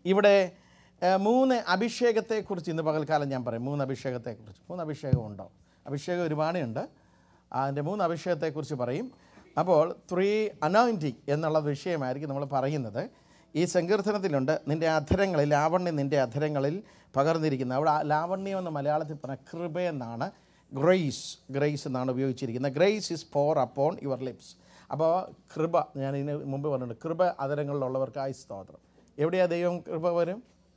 ഇവിടെ ഏഹ്, മൂന്ന് അഭിഷേകത്തെക്കുറിച്ച് ഇന്ന് പകൽക്കാലം ഞാൻ പറയും മൂന്ന് അഭിഷേകത്തെക്കുറിച്ച് മൂന്ന് അഭിഷേകമുണ്ടോ അഭിഷേകം ഒരുപാടുണ്ട് അതിൻ്റെ മൂന്ന് അഭിഷേകത്തെക്കുറിച്ച് പറയും അപ്പോൾ ത്രീ അനോയിൻറ്റിങ് എന്നുള്ള വിഷയമായിരിക്കും നമ്മൾ പറയുന്നത് ഈ സങ്കീർത്തനത്തിലുണ്ട് നിൻ്റെ അധരങ്ങളിൽ ലാവണ്യം നിൻ്റെ അധരങ്ങളിൽ പകർന്നിരിക്കുന്നത് അവിടെ ആ ലാവണ്യം എന്ന് മലയാളത്തിൽ പറഞ്ഞ കൃപ എന്നാണ് ഗ്രേസ് ഗ്രേസ് എന്നാണ് ഉപയോഗിച്ചിരിക്കുന്നത് grace is pour upon your lips അപ്പോൾ കൃപ ഞാൻ ഇതിന് മുമ്പ് പറഞ്ഞിട്ടുണ്ട് കൃപ അതരങ്ങളിലുള്ളവർക്കായി സ്തോത്രം എവിടെയാണ് ദൈവം കൃപ വരും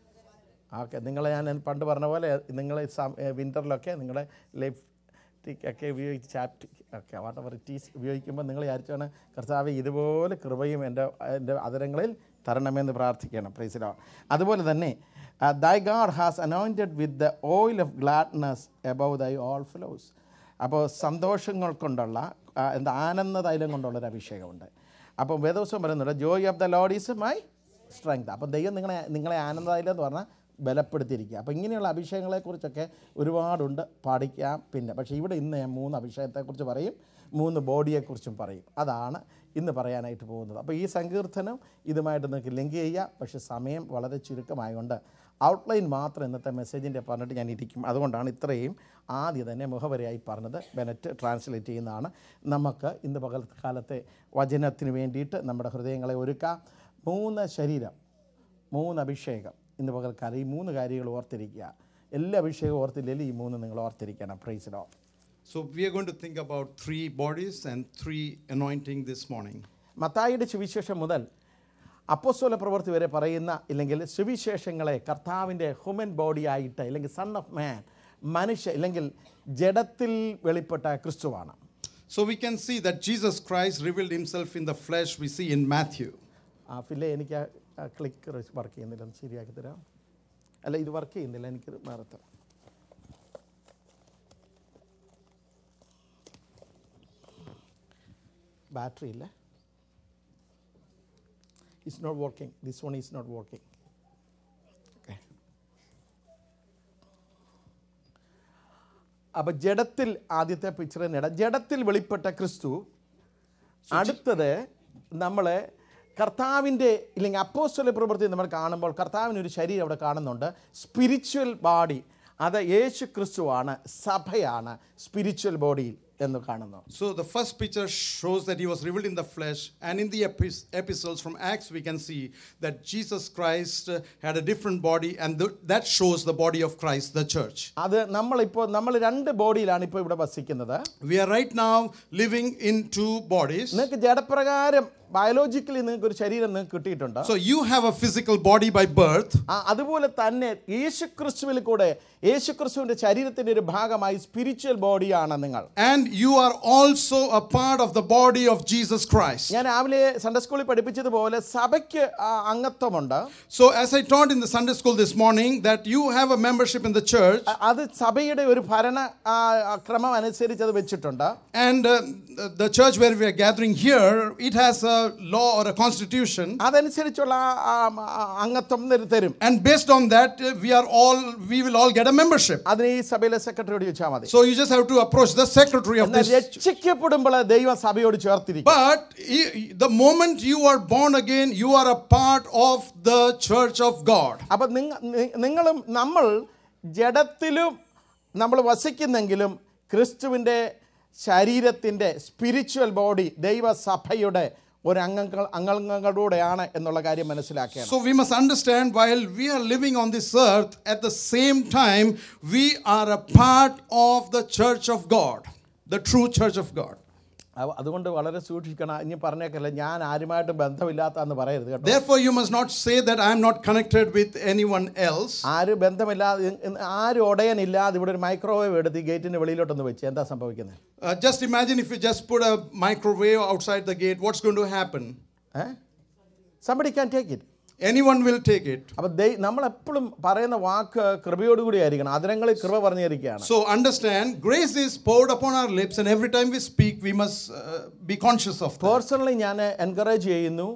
ഓക്കെ നിങ്ങളെ ഞാൻ പണ്ട് പറഞ്ഞ പോലെ നിങ്ങൾ വിൻ്ററിലൊക്കെ നിങ്ങളുടെ ലിപ്സ്റ്റിക് ഒക്കെ ഉപയോഗിച്ച് ചാപ്റ്റിക് ഒക്കെ വാട്ട് എവർ ഇറ്റ് ഈസ് ഉപയോഗിക്കുമ്പോൾ നിങ്ങൾ വിചാരിച്ചാണ് കർത്താവ് ഇതുപോലെ കൃപയും എൻ്റെ എൻ്റെ അതരങ്ങളിൽ തരണമെന്ന് പ്രാർത്ഥിക്കണം പ്രൈസിലോ അതുപോലെ തന്നെ thy God has anointed with the oil of gladness above thy all fellows അപ്പോൾ സന്തോഷങ്ങൾ കൊണ്ടുള്ള ആ, എന്താ ആനന്ദ തൈലം കൊണ്ടുള്ളൊരു അഭിഷേകമുണ്ട് അപ്പോൾ വേദോത്സവം പറയുന്നുണ്ട് joy of the Lord is my strength അപ്പം ദൈവം നിങ്ങളെ നിങ്ങളെ ആനന്ദമായില്ല എന്ന് പറഞ്ഞാൽ ബലപ്പെടുത്തിയിരിക്കുക അപ്പോൾ ഇങ്ങനെയുള്ള അഭിഷേകങ്ങളെക്കുറിച്ചൊക്കെ ഒരുപാടുണ്ട് പഠിക്കാം പിന്നെ പക്ഷേ ഇവിടെ ഇന്ന് ഞാൻ മൂന്ന് അഭിഷേകത്തെക്കുറിച്ച് പറയും മൂന്ന് ബോഡിയെക്കുറിച്ചും പറയും അതാണ് ഇന്ന് പറയാനായിട്ട് പോകുന്നത് അപ്പോൾ ഈ സങ്കീർത്തനം ഇതുമായിട്ട് നിങ്ങൾക്ക് ലിങ്ക് ചെയ്യുക പക്ഷേ സമയം വളരെ ചുരുക്കമായതുകൊണ്ട് ഔട്ട്ലൈൻ മാത്രം ഇന്നത്തെ മെസ്സേജിൻ്റെ പറഞ്ഞിട്ട് ഞാൻ ഇരിക്കും അതുകൊണ്ടാണ് ഇത്രയും ആദ്യം തന്നെ മുഖവരയായി പറഞ്ഞത് ബെനറ്റ് ട്രാൻസ്ലേറ്റ് ചെയ്യുന്നതാണ് നമുക്ക് ഇന്ന് പകൽക്കാലത്തെ വചനത്തിന് വേണ്ടിയിട്ട് നമ്മുടെ ഹൃദയങ്ങളെ ഒരുക്കാം മൂന്ന് ശരീരം മൂന്ന് അഭിഷേകം ഇന്ന് പകൽക്കാലം ഈ മൂന്ന് കാര്യങ്ങൾ ഓർത്തിരിക്കുക എല്ലാ അഭിഷേകവും ഓർത്തില്ലെങ്കിൽ ഈ മൂന്ന് നിങ്ങൾ ഓർത്തിരിക്കണം പ്രൈസിലോ So we are going to think about three bodies and three anointing this morning. മത്തായിയുടെ സുവിശേഷം മുതൽ അപ്പോസ്തല പ്രവൃത്തി വരെ പറയുന്ന ഇല്ലെങ്കിൽ സുവിശേഷങ്ങളെ കർത്താവിൻ്റെ ഹ്യൂമൻ ബോഡിയായിട്ട് ഇല്ലെങ്കിൽ സൺ ഓഫ് മാൻ മനുഷ്യ ഇല്ലെങ്കിൽ ജഡത്തിൽ വെളിപ്പെട്ട ക്രിസ്തുവാണ് So we can see that Jesus Christ revealed himself in the flesh we see in Matthew. ആ ഫില്ലെ എനിക്ക് ക്ലിക്ക് വർക്ക് ചെയ്യുന്നില്ല ഒന്ന് ശരിയാക്കി തരാം അല്ല ഇത് വർക്ക് ചെയ്യുന്നില്ല എനിക്ക് നേരത്തെ ബാറ്ററി ഇല്ല it's not working this one is not working okay അപ്പോൾ ജഡത്തിൽ ആദ്യത്തെ പിക്ചർ തന്നെയാണ് ജഡത്തിൽ വെളിപ്പെട്ട ക്രിസ്തു അടുത്തത് നമ്മൾ കർത്താവിൻ്റെ ഇല്ലെങ്കിൽ അപ്പോസ്തല പ്രവൃത്തി നമ്മൾ കാണുമ്പോൾ കർത്താവിന് ഒരു ശരീരം അവിടെ കാണുന്നുണ്ട് സ്പിരിച്വൽ ബോഡി അത് യേശു ക്രിസ്തുവാണ് സഭയാണ് സ്പിരിച്വൽ ബോഡിയിൽ എന്ന് കാണുന്നു So the first picture shows that he was revealed in the flesh, and in the epis- epistles from Acts, we can see that Jesus Christ uh, had a different body, and th- that shows the body of Christ, the church. അത് നമ്മളിപ്പോൾ നമ്മൾ രണ്ട് ബോഡിയിലാണ് ഇപ്പോൾ ഇവിടെ വസിക്കുന്നത് We are right now living in two bodies. നിങ്ങൾക്ക് ജഡപ്രകാരം biologically നിങ്ങൾക്ക് ഒരു ശരീരം നിങ്ങൾക്ക് കിട്ടിയിട്ടുണ്ട് So you have a physical body by birth, ആ, അതുപോലെ തന്നെ യേശുക്രിസ്തുവിൽ കൂടെ യേശുക്രിസ്തുവിന്റെ ശരീരത്തിന്റെ ഒരു ഭാഗമായി സ്പിരിച്വൽ ബോഡിയാണ് നിങ്ങൾ and you are also a part of the body of Jesus Christ. ഞാൻ രാവിലെ സൺഡേ സ്കൂളിൽ പഠിപ്പിച്ചതുപോലെ സഭയ്ക്ക് ആ, അംഗത്വമുണ്ട് So, as I taught in the Sunday school this morning, that you have a membership in the church, അ- അത് സഭയുടെ ഒരു ഭരണ ആ, ആ, ക്രമം അനുസരിച്ച് അത് വെച്ചിട്ടുണ്ട് and uh, the church where we are gathering here, it has a law or a constitution, അതനുസരിച്ചുള്ള ആ, ആ, ആ, അംഗത്വം നിര- തരും and based on that, uh, we are all we will all get a membership. അതിന് ഈ സഭയിലെ സെക്രട്ടറിയോട് ചോദിച്ചാൽ മതി So you just have to approach the secretary of എന്നാൽ this. രക്ഷിക്കപ്പെടുമ്പോൾ ദൈവം സഭയോട് ചേർത്തിരിക്കും But i- the moment you are born again, you are a part of the church of God. അപ്പം നിങ്ങ നി- നിങ്ങളും നമ്മൾ ജഡത്തിലും നമ്മൾ വസിക്കുന്നെങ്കിലും ക്രിസ്തുവിൻ്റെ ശരീരത്തിൻ്റെ സ്പിരിച്വൽ ബോഡി ദൈവസഭയുടെ ഒരു അംഗങ്ങൾ അംഗങ്ങളുടെയാണ് എന്നുള്ള കാര്യം മനസ്സിലാക്കുകയാണ് So we must understand while we are living on this earth, at the same time, we are a part of the church of God, the true church of God. അവ- അതുകൊണ്ട് വളരെ സൂക്ഷിക്കണം ഇനി പറഞ്ഞേക്കല്ല ഞാൻ ആരുമായിട്ട് ബന്ധമില്ലാത്തതെന്ന് പറയരുത് കേട്ടോ Therefore, you must not say that I am not connected with anyone else. ആര് ബന്ധമില്ലാതെ ആരും ഉടയനില്ലാതെ ഇവിടെ ഒരു മൈക്രോവേവ് എടുത്ത് ഈ ഗേറ്റിൻ്റെ വെളിയിലോട്ടൊന്ന് വെച്ച് എന്താ സംഭവിക്കുന്നത് Uh, just imagine if you just put a microwave outside the gate, what's going to happen? A somebody can take it Anyone will take it. അപ്പം ദൈ നമ്മളെപ്പോഴും പറയുന്ന വാക്ക് കൃപയോടുകൂടി ആയിരിക്കണം അതിരങ്ങളിൽ കൃപ പറഞ്ഞിരിക്കുകയാണ് So understand, grace is poured upon our lips, and every time we speak, we must uh, be conscious of that. Personally ഞാൻ encourage ചെയ്യുന്നു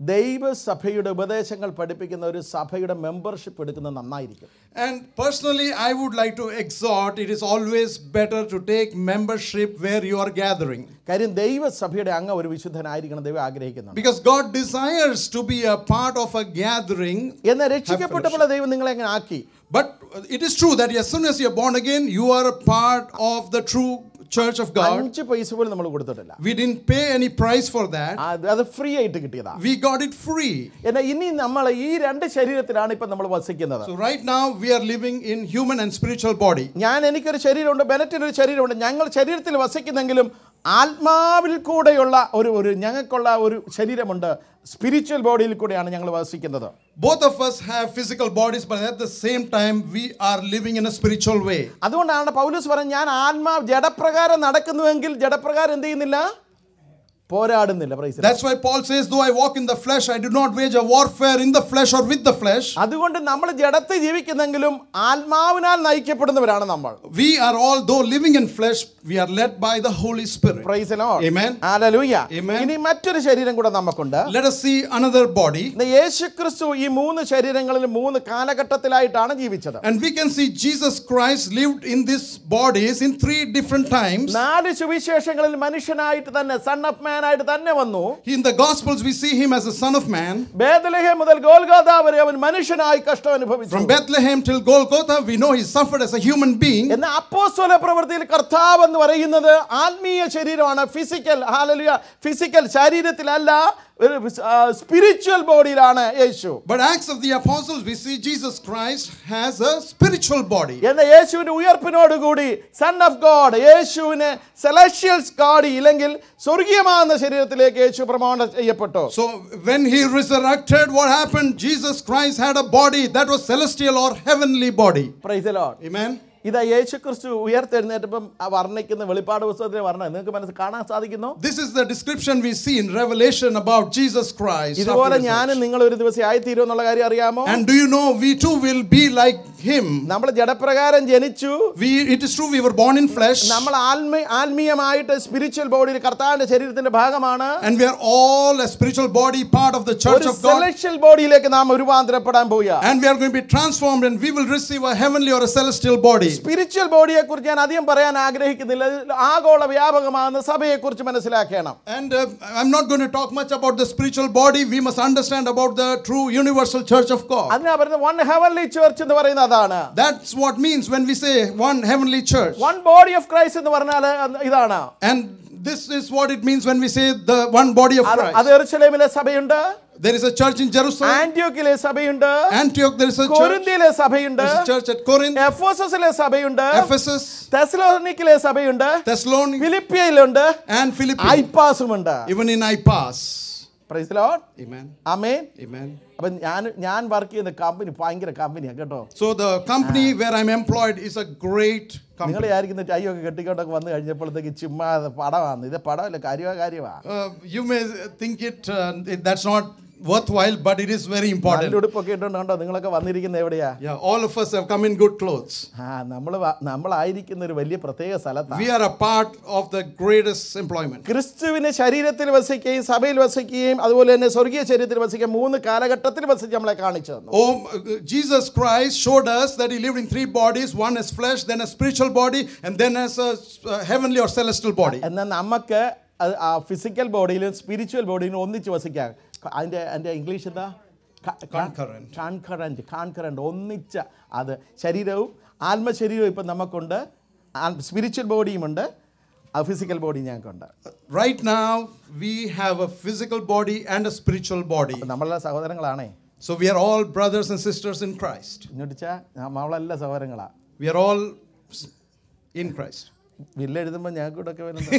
ദൈവസഭയുടെ ഉപദേശങ്ങൾ പഠിപ്പിക്കുന്ന ഒരു സഭയുടെ മെമ്പർഷിപ്പ് എടുക്കുന്നത് നന്നായിരിക്കും And personally, I would like to exhort it is always better to take membership where you are gathering. കാര്യം ദൈവസഭയുടെ അങ്ങ് ഒരു വിശുദ്ധനായിരിക്കണം ദൈവം ആഗ്രഹിക്കുന്നുണ്ട് Because God desires to be a part of a gathering. എന്നാൽ രക്ഷിക്കപ്പെട്ടപ്പോൾ ദൈവം നിങ്ങളെ അങ്ങനെ ആക്കി But it is true that as soon as you are born again, you are a part of the true church of God. അഞ്ച് പൈസ പോലും നമ്മൾ കൊടുത്തിട്ടില്ല We didn't pay any price for that. അത് അത് ഫ്രീ ആയിട്ട് കിട്ടിയതാ We got it free. എന്നാൽ ഇനി നമ്മൾ ഈ രണ്ട് ശരീരത്തിലാണ് ഇപ്പം നമ്മൾ വസിക്കുന്നത് So right now we are living in human and spiritual body. ഞാൻ എനിക്കൊരു ശരീരമുണ്ട് ബെനറ്റിനൊരു ശരീരമുണ്ട് ഞങ്ങൾ ശരീരത്തിൽ വസിക്കുന്നെങ്കിലും ആത്മാവിൽ കൂടെയുള്ള ഒരു ഒരു ഞങ്ങൾക്കുള്ള ഒരു ശരീരമുണ്ട് സ്പിരിച്വൽ ബോഡിയിൽ കൂടെയാണ് ഞങ്ങൾ വസിക്കുന്നത് Both of us have physical bodies, but at the same time, we are living in a spiritual way. അതുകൊണ്ടാണ് പൗലൂസ് പറഞ്ഞത് ഞാൻ ആത്മാവ് ജഡപ്രകാരം നടക്കുന്നുവെങ്കിൽ ജഡപ്രകാരം എന്ത് ചെയ്യുന്നില്ല പോരാടുന്നില്ല praise That's why Paul says, Though I walk in the flesh, I do not wage a warfare in the flesh or with the flesh. അതുകൊണ്ട് നമ്മൾ ജഡത്തിൽ ജീവിക്കുന്നെങ്കിലും ആത്മാവിനാൽ നയിക്കപ്പെടുന്നവരാണ് നമ്മൾ We are all, though living in flesh, we are led by the Holy Spirit. Praise Amen. Hallelujah Amen. ഇനി മറ്റൊരു ശരീരം കൂടെ നമുക്കുണ്ട് Let us see another body. ഇന്ന് യേശുക്രിസ്തു ഈ മൂന്ന് ശരീരങ്ങളിൽ മൂന്ന് കാലഘട്ടത്തിലായിട്ടാണ് ജീവിച്ചത് And we can see Jesus Christ lived in these bodies in three different times. നാല് സുവിശേഷങ്ങളിൽ മനുഷ്യനായിട്ട് തന്നെ സൺ ഓഫ് മാൻ ആയിട്ട് തന്നെ വന്നു In the Gospels, we see him as a Son of Man. ബേദലഹേ മുതൽ ഗോൽഗോദ വരെ അവൻ മനുഷ്യനായി കഷ്ടം അനുഭവിച്ചു From Bethlehem till Golgotha, we know he suffered as a human being. എന്നാൽ അപ്പോസ്തല പ്രവൃത്തിയിൽ കർത്താവ് എന്ന് പറയുന്നത് ആത്മീയ ശരീരമാണ് ഫിസിക്കൽ ഹാലലുയ ഫിസിക്കൽ ശരീരത്തിലല്ല ഒരു സ്പിരിച്വൽ ബോഡിയിലാണ് യേശു But Acts of the Apostles, we see Jesus Christ has a spiritual body. എന്ന യേശുവിന്റെ ഉയർപ്പിനോടുകൂടി സൺ ഓഫ് ഗോഡ് യേശുവിന് സെലഷ്യൽസ് ഗോഡി ഇല്ലെങ്കിൽ സ്വർഗീയമാകുന്ന ശരീരത്തിലേക്ക് യേശു പ്രമാണം ചെയ്യപ്പെട്ടു So when he resurrected, what happened? Jesus Christ had a body that was celestial or heavenly body. Praise Lord Amen. ഇതാ യേശു ക്രിസ്തു ഉയർത്തെഴുന്നേറ്റപ്പം ആ വർണ്ണിക്കുന്ന വെളിപ്പാട് പുസ്തകത്തിലെ വർണ്ണം നിങ്ങൾക്ക് മനസ്സിൽ കാണാൻ സാധിക്കുന്നു This is the description we see in Revelation about Jesus Christ. after ഇതുപോലെ resurrection. ഞാനും നിങ്ങൾ ഒരു ദിവസം ആയിത്തീരും എന്നുള്ള കാര്യം അറിയാമോ And do you know we too will be like him? നമ്മൾ ജഡപ്രകാരം ജനിച്ചു We it is true we were born in flesh നമ്മൾ ആത്മീയ ആത്മീയമായിട്ട് സ്പിരിച്വൽ ബോഡിയിൽ കർത്താവിന്റെ ശരീരത്തിന്റെ ഭാഗമാണ് and we are all a spiritual body part of the church ഒരു of God. സെലക്ഷ്യൽ ബോഡിയിലേക്ക് നാം രൂപാന്തരപ്പെടാൻ പോവുക And we are going to be transformed and we will receive a heavenly or a celestial body. Spiritual ബോഡിയെ കുറിച്ച് ഞാൻ അധികം പറയാൻ ആഗ്രഹിക്കുന്നില്ല ഇത് ആഗോള വ്യാപകമാകുന്ന സഭയെ കുറിച്ച് മനസ്സിലാക്കണം And uh, I'm not going to talk much about the spiritual body. We must understand about the true universal church of God. അതിനാ പറയുന്നത് വൺ ഹെവൻലി ചേർച്ച് എന്ന് പറയുന്നത് അതാണ് That's what means when we say one heavenly church. One body of Christ എന്ന് പറഞ്ഞാൽ ഇതാണ് And this is what it means when we say the one body of അത് അത് Christ. എറുസലേമിലെ സഭയുണ്ട് There is a church in Jerusalem. ആന്റിയോക്കിലെ സഭയുണ്ട് Antioch, there is a church. കൊരിന്തിയിലെ സഭയുണ്ട് There is a church at Corinth, എഫോസസിലെ സഭയുണ്ട് Ephesus, തെസലോനിക്കിലെ സഭയുണ്ട് Thessalonians, ഫിലിപ്പിയയിലുണ്ട് and Philippi. ഐപ്പാസുമുണ്ട് Even in IPAS. Praise Lord Amen. Amen Amen. അപ്പം ഞാൻ ഞാൻ വർക്ക് ചെയ്യുന്ന കമ്പനി ഭയങ്കര കമ്പനിയാണ് കേട്ടോ So the company where I'm employed is a great നിങ്ങൾ company. വിചാരിക്കുന്ന ടൈയൊക്കെ കെട്ടിക്കൊണ്ടൊക്കെ വന്നു കഴിഞ്ഞപ്പോഴത്തേക്ക് ചുമ്മാ അത് പടമാണ് ഇത് പടമല്ല കാര്യമാ കാര്യമാ Uh, you may think it, uh, it that's not worthwhile, but it is very നല്ല important. ഉടുപ്പൊക്കെ ഇട്ടുകൊണ്ട് കണ്ടോ നിങ്ങളൊക്കെ വന്നിരിക്കുന്ന എവിടെയാ Yeah, all of us have come in good clothes. ആ നമ്മൾ നമ്മളായിരിക്കുന്ന ഒരു വലിയ പ്രത്യേക സ്ഥലത്താണ് We are a part of the greatest employment. ക്രിസ്തുവിനെ ശരീരത്തിൽ വസിക്കുകയും സഭയിൽ വസിക്കുകയും അതുപോലെ തന്നെ സ്വർഗീയ ശരീരത്തിൽ വസിക്കുകയും മൂന്ന് കാലഘട്ടത്തിൽ വസിച്ച് നമ്മളെ കാണിച്ചു തന്നു Oh, uh, Jesus Christ showed us that He lived in three bodies one as flesh, then a spiritual body, and then as a uh, heavenly or celestial body. എന്നാൽ നമുക്ക് അത് ആ ഫിസിക്കൽ ബോഡിയിലും സ്പിരിച്വൽ ബോഡിയിലും ഒന്നിച്ച് വസിക്കാം ക- അതിൻ്റെ അതിൻ്റെ ഇംഗ്ലീഷ് എന്താ Concurrent. കാൺകറൻറ്റ് കാൺകറൻറ്റ് ഒന്നിച്ച അത് ശരീരവും ആത്മശരീരവും ഇപ്പം നമുക്കുണ്ട് സ്പിരിച്വൽ ബോഡിയുമുണ്ട് ഫിസിക്കൽ ബോഡി ഞങ്ങൾക്കുണ്ട് Right now, we have a physical body and a spiritual body. അപ്പം നമ്മളെല്ലാം സഹോദരങ്ങളാണേ So we are all brothers and sisters in Christ. ഇങ്ങോട്ടിച്ചാൽ നമ്മളെല്ലാം സഹോദരങ്ങളാണ് We are all s- in Christ. Bill എഴുതുമ്പോൾ ഞങ്ങൾക്ക് കൂടെ ഒക്കെ വരുന്നത്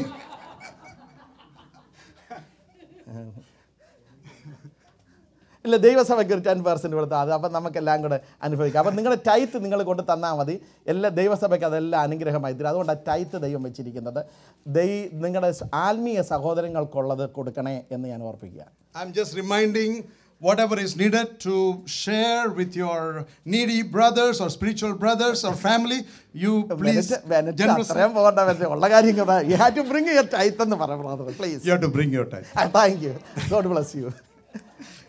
ഇല്ല ദൈവസഭയ്ക്ക് ഒരു ടെൻ പെർസെൻറ്റ് കൊടുത്താൽ അത് അപ്പം നമുക്കെല്ലാം കൂടെ അനുഭവിക്കാം അപ്പം നിങ്ങളുടെ ടൈത്ത് നിങ്ങൾ കൊണ്ട് തന്നാൽ മതി എല്ലാ ദൈവസഭയ്ക്ക് അതെല്ലാം അനുഗ്രഹമായി തരും അതുകൊണ്ട് ആ ടൈത്ത് ദൈവം വെച്ചിരിക്കുന്നത് ദൈ നിങ്ങളുടെ ആത്മീയ സഹോദരങ്ങൾക്കുള്ളത് കൊടുക്കണേ എന്ന് ഞാൻ ഓർപ്പിക്കുക I'm just reminding whatever is needed to share with your needy brothers or spiritual brothers or family, you please വെനറ്റ് വെനറ്റ് generously. അത്രയും പോകേണ്ട വെനറ്റ് ഉള്ള കാര്യം you have to bring your tithe എന്ന് പറയാം brother please You have to bring your tithe. Thank you God bless you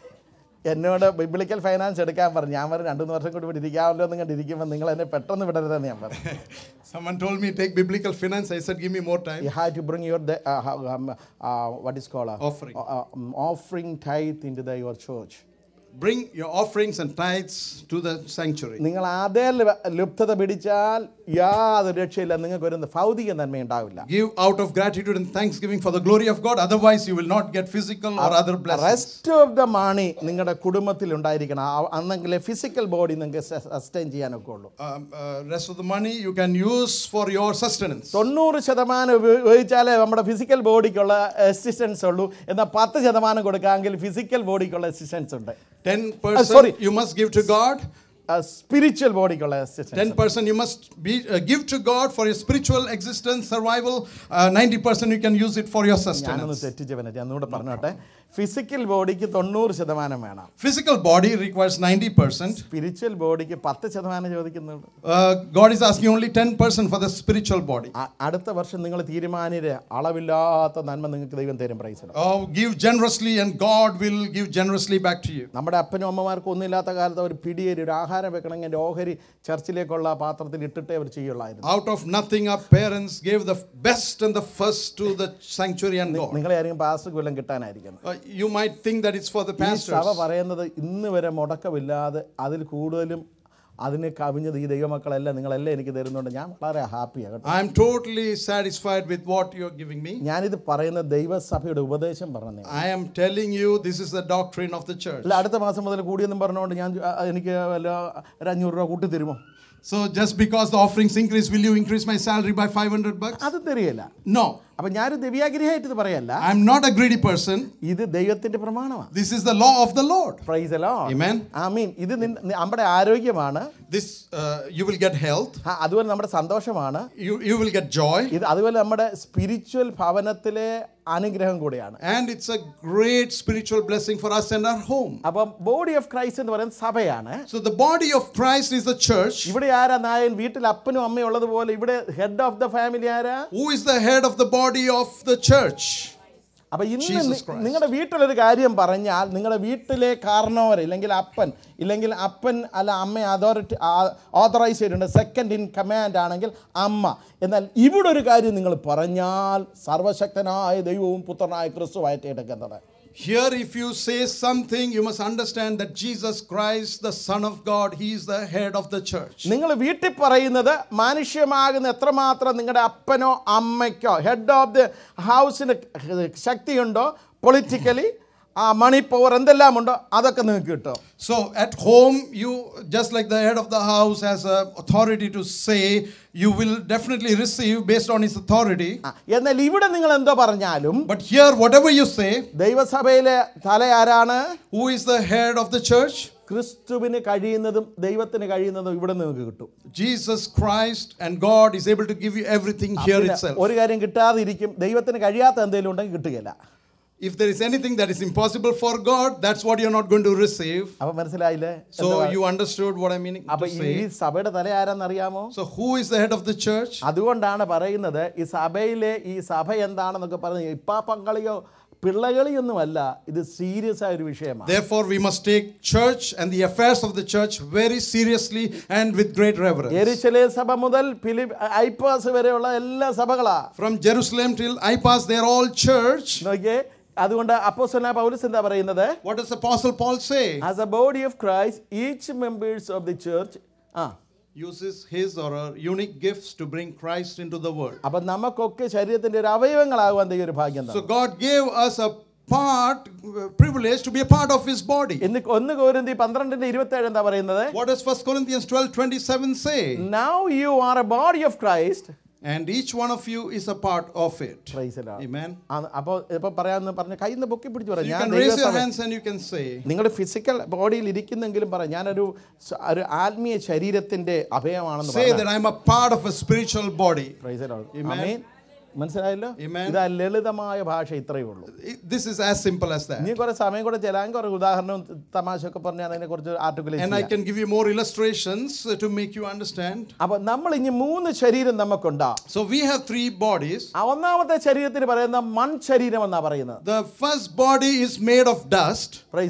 എന്നോട് biblical finance എടുക്കാൻ പറഞ്ഞു ഞാൻ പറഞ്ഞു രണ്ടു മൂന്ന് വർഷം കൂടി ഇവിടെ ഇരിക്കാമല്ലോ എന്ന് കണ്ടിരിക്കുമ്പോൾ നിങ്ങൾ എന്നെ പെട്ടെന്ന് വിടരുതെന്ന് ഞാൻ പറഞ്ഞു Someone told me take biblical finance. I said, give me more time. You have to bring your the, uh, how, um, uh, what is called uh, Offering. uh, um, offering tithe into the, your church. Bring your offerings and tithes to the sanctuary. നിങ്ങൾ അതേ ല- ലുപ്തത പിടിച്ചാൽ യാതൊരു രക്ഷയില്ല നിങ്ങൾക്ക് ഒരു ഭൗതിക നന്മ ഉണ്ടാവില്ല Give out of gratitude and thanksgiving for the glory of God. Otherwise, you will not get physical or other blessings. Rest of the money നിങ്ങളുടെ കുടുംബത്തിൽ ഉണ്ടായിരിക്കണം ആ- അന്നെങ്കിലേ ഫിസിക്കൽ ബോഡി നിങ്ങൾക്ക് സസ്റ്റൈൻ ചെയ്യാനൊക്കെ ഉള്ളൂ Um, uh, rest of the money you can use for your sustenance. തൊണ്ണൂറ് ശതമാനം ഉപയോഗിച്ചാലേ നമ്മുടെ ഫിസിക്കൽ ബോഡിക്കുള്ള അസിസ്റ്റൻസ് ഉള്ളൂ എന്നാൽ പത്ത് ശതമാനം കൊടുക്കാമെങ്കിൽ ഫിസിക്കൽ ബോഡിക്കുള്ള അസിസ്റ്റൻസ് ഉണ്ട് 10% sorry. you must give to God. Spiritual ബോഡിക്കുള്ള assistance 10% you must be, uh, give to God for your spiritual existence, survival. Uh, 90% you can use it for your ഞാനൊന്ന് sustenance. തെറ്റിച്ചവനെ ഒന്നുകൂടെ പറഞ്ഞോട്ടെ ഫിസിക്കൽ ബോഡിക്ക് തൊണ്ണൂറ് ശതമാനം വേണം Physical body requires 90%. സ്പിരിച്വൽ ബോഡിക്ക് പത്ത് ശതമാനം ചോദിക്കുന്നുണ്ട് Uh, God is asking only 10% for the spiritual body. അ- അടുത്ത വർഷം നിങ്ങൾ തീരുമാനിര് അളവില്ലാത്ത നന്മ നിങ്ങൾക്ക് ദൈവം തരും praise Oh, give generously and God will give generously back to you. നമ്മുടെ അപ്പനും അമ്മമാർക്കും ഒന്നുമില്ലാത്ത കാലത്ത് ഒരു പിടിയേരി ഒരു ആഹാരം വെക്കണമെങ്കിൽ എൻ്റെ ഓഹരി ചർച്ചിലേക്കുള്ള പാത്രത്തിൽ ഇട്ടിട്ടേ അവർ ചെയ്യുള്ളായിരുന്നു Out of nothing, our parents gave the best and the first to the sanctuary and God. നിങ്ങളെ ആരെങ്കിലും പാസ്റ്റർക്ക് വല്ലതും കിട്ടാനായിരിക്കുന്നു Uh, you might think that it's for the ഈ സഭ pastors. പറയുന്നത് ഇന്ന് വരെ മുടക്കമില്ലാതെ അതിൽ കൂടുതലും അതിനെ കവിഞ്ഞത് ഈ ദൈവമക്കളെല്ലാം നിങ്ങളെല്ലാം എനിക്ക് തരുന്നുണ്ട് ഞാൻ വളരെ ഹാപ്പിയാണ് കേട്ടോ I'm totally satisfied with what you're giving me. ഞാനിത് പറയുന്ന ദൈവസഭയുടെ ഉപദേശം പറഞ്ഞു I am telling you, this is the doctrine of the church. അല്ല അടുത്ത മാസം മുതൽ കൂടിയെന്നും പറഞ്ഞുകൊണ്ട് ഞാൻ ആ, എനിക്ക് വല്ല ഒരു അഞ്ഞൂറ് രൂപ കൂട്ടി തരുമോ So just because the offerings increase, will you increase my salary by 500 bucks? അത് തരികയില്ല No. അപ്പൊ ഞാനൊരു ദിവ്യാഗ്രഹമായിട്ട് ഇത് പറയല്ല I'm not a greedy person. ഇത് ദൈവത്തിന്റെ പ്രമാണമാണ് This is the law of the Lord. Praise അല്ലോ Amen. ഐ മീൻ ഇത് നിൻ- നി- നമ്മുടെ ആരോഗ്യമാണ് This, uh, you will get health, ആ, അതുപോലെ നമ്മുടെ സന്തോഷമാണ് you, you will get joy, ഇത് അതുപോലെ നമ്മുടെ സ്പിരിച്വൽ ഭവനത്തിലെ അനുഗ്രഹം കൂടിയാണ് and it's a great spiritual blessing for us and our home. അപ്പം ബോഡി ഓഫ് ക്രൈസ്റ്റ് എന്ന് പറയുന്നത് സഭയാണ് So the body of Christ is the church. ഇവിടെ ആരാ നായൻ വീട്ടിൽ അപ്പനും അമ്മയും ഉള്ളതുപോലെ ഇവിടെ ഹെഡ് ഓഫ് ദ ഫാമിലി ആരാ Who is the head of the body of the church? അപ്പൊ ഇന്ന് Jesus നി- Christ. നിങ്ങളുടെ വീട്ടിലൊരു കാര്യം പറഞ്ഞാൽ നിങ്ങളുടെ വീട്ടിലെ കാരണവർ ഇല്ലെങ്കിൽ അപ്പൻ ഇല്ലെങ്കിൽ അപ്പൻ അല്ല അമ്മ അതോറിറ്റി ഓതറൈസ് ചെയ്തിട്ടുണ്ട് സെക്കൻഡ് ഇൻ കമാൻഡ് ആണെങ്കിൽ അമ്മ എന്നാൽ ഇവിടെ ഒരു കാര്യം നിങ്ങൾ പറഞ്ഞാൽ സർവശക്തനായ ദൈവവും പുത്രനായ ക്രിസ്തുവായിട്ട് എടുക്കുന്നത് Here, if you say something, you must understand that Jesus Christ, the Son of God, He is the head of the church. നിങ്ങൾ വീട്ടിൽ പറയുന്നത് മാനുഷ്യമാകുന്ന എത്രമാത്രം നിങ്ങളുടെ അപ്പനോ അമ്മയ്ക്കോ ഹെഡ് ഓഫ് ദി ഹൗസിന് ശക്തിയുണ്ടോ പൊളിറ്റിക്കലി ആ മണി പവർ എന്തെല്ലാം ഉണ്ടോ അതൊക്കെ നിങ്ങൾക്ക് കിട്ടും So at home, you, just like the head of the house has a authority to say, you will definitely receive based on his authority. ആ, എന്നാൽ ഇവിടെ നിങ്ങൾ എന്തോ പറഞ്ഞാലും But here, whatever you say, ദൈവസഭയിലെ തല ആരാണ് who is the head of the church? ക്രിസ്തുവിന് കഴിയുന്നതും ദൈവത്തിന് കഴിയുന്നതും ഇവിടെ നിങ്ങൾക്ക് കിട്ടും Jesus Christ and God is able to give you everything here പിന്നെ itself. ഒരു കാര്യം കിട്ടാതിരിക്കും ദൈവത്തിന് കഴിയാത്ത എന്തെങ്കിലും ഉണ്ടെങ്കിൽ കിട്ടുകയില്ല If there is anything that is impossible for God, that's what you're not going to receive. അപ്പൊ മനസ്സിലായില്ലേ So you understood what I'm meaning അപ്പൊ to ഈ say. സഭയുടെ തല ആരാന്നറിയാമോ So who is the head of the church? അതുകൊണ്ടാണ് പറയുന്നത് ഈ സഭയിലെ ഈ സഭ എന്താണെന്നൊക്കെ പറഞ്ഞ് ഇപ്പാ പങ്കളിയോ പിള്ളകളിയൊന്നുമല്ല ഇത് സീരിയസ് ആയ ഒരു വിഷയമാണ് Therefore, we must take church and the affairs of the church very seriously and with great reverence. എരിശിലെ സഭ മുതൽ ഫിലിപ്പ് ഐപ്പാസ് വരെയുള്ള എല്ലാ സഭകളാ From Jerusalem till Ipas, they're all church. നോക്കിയേ അതുകൊണ്ട് അപ്പോസ്തലനായ പൗലസ് എന്താ പറയുന്നത് What does Apostle Paul say? As a body of Christ each members of the church ആ Uses his or her unique gifts to bring Christ into the world. അപ്പൊ നമുക്കൊക്കെ ശരീരത്തിന്റെ ഒരു അവയവങ്ങളാകുവാൻ ദൈവം ഒരു ഭാഗ്യം So തന്നു God gave us a part, uh, privilege to be a part of his body. ഇന്ന് ഒന്ന് കോരിന്തി പന്ത്രണ്ടിന്റെ ഇരുപത്തി ഏഴ് എന്താ പറയുന്നത് What does 1 Corinthians 12 27 say? Now you are a body of Christ And each one of you is a part of it. Amen. അപ്പോൾ ഇപ്പൊ പറയാന്ന് പറഞ്ഞ കയ്യിൽ നിന്ന് പൊക്കി പിടിച്ചു So പറയാം you ഞാൻ can raise your ദൈവസഭ hands and you can say, നിങ്ങൾ ഫിസിക്കൽ ബോഡിയിൽ ഇരിക്കുന്നെങ്കിലും പറ ഞാനൊരു സ- ഒരു ആത്മീയ ശരീരത്തിന്റെ അഭയമാണെന്ന് say പറഞ്ഞു that I'm a part of a spiritual body. Praise the Lord. Amen. Amen. മനസ്സിലായല്ലോ Amen. ഇതാ ലളിതമായ ഭാഷ ഇത്രയേ ഉള്ളൂ It- This is as simple as that. ഇനി കുറെ സമയം കൂടെ ചെല്ലാൻ കുറെ ഉദാഹരണവും തമാശ ഒക്കെ പറഞ്ഞാൽ അതിനെ കുറിച്ച് And I articulate can give you more illustrations uh, to make you understand. അപ്പൊ നമ്മൾ ഇനി മൂന്ന് ശരീരം നമുക്കുണ്ടാ So we have three bodies. ആ ഒന്നാമത്തെ ശരീരത്തിന് പറയുന്ന മൺ ശരീരം എന്നാ പറയുന്നത് The first body is made of dust. പ്രൈസില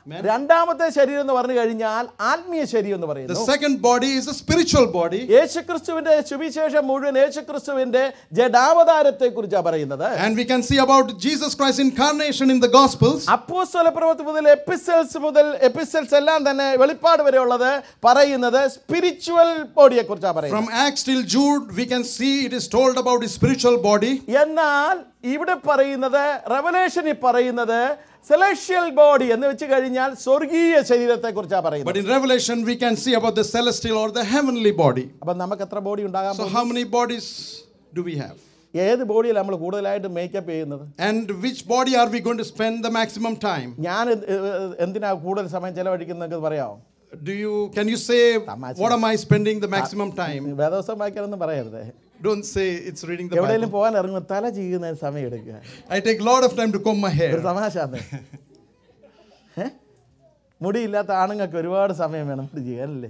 രണ്ടാമത്തെ ശരീരം എന്ന് പറഞ്ഞു കഴിഞ്ഞാൽ ആത്മീയ ശരീരം എന്ന് The പറയുന്നു second body is a spiritual body. യേശുക്രിസ്തുവിന്റെ സുവിശേഷം മുഴുവൻ യേശുക്രിസ്തുവിന്റെ ജഡാവതാരത്തെ കുറിച്ചാണ് പറയുന്നത് And we can see about Jesus Christ's incarnation in the Gospels. അപ്പോസ്തല പ്രവൃത്തി മുതൽ എപ്പിസൽസ് മുതൽ എപ്പിസൽസ് എല്ലാം തന്നെ വെളിപ്പാട് വരെ ഉള്ളത് പറയുന്നത് സ്പിരിച്വൽ ബോഡിയെ കുറിച്ചാണ് പറയുന്നത് From Acts till Jude, we can see it is told about his spiritual body. എന്നാൽ ഇവിടെ പറയുന്നത് റെവലേഷനിൽ പറയുന്നത് സെലഷ്യൽ ബോഡി എന്ന് വെച്ച് കഴിഞ്ഞാൽ സ്വർഗീയ ശരീരത്തെ കുറിച്ചാണ് പറയുന്നത് But in Revelation, we can see about the celestial or the heavenly body. അപ്പം നമുക്ക് എത്ര ബോഡി ഉണ്ടാകാൻ So, how many bodies do we have? ഏത് ബോഡിയിൽ നമ്മൾ കൂടുതലായിട്ട് മേക്കപ്പ് ചെയ്യുന്നത് And which body are we going to spend the maximum time? ഞാൻ എന്ത്- ഏ- എന്തിനാ കൂടുതൽ സമയം ചെലവഴിക്കുന്നത് പറയാമോ Do you can you say Tamachi. what am I spending the maximum time? വേദവസം വായിക്കാനൊന്നും പറയരുത് Don't say it's reading the എവിടെയെങ്കിലും Bible. പോകാൻ ഇറങ്ങുമ്പോൾ തല ചെയ്യുന്നതിന് സമയം എടുക്കുക I take a lot of time to comb my ഒരു hair. തമാശ ഏ മുടിയില്ലാത്ത ആണുങ്ങൾക്ക് ഒരുപാട് സമയം വേണം മുടി ചെയ്യാൻ അല്ലേ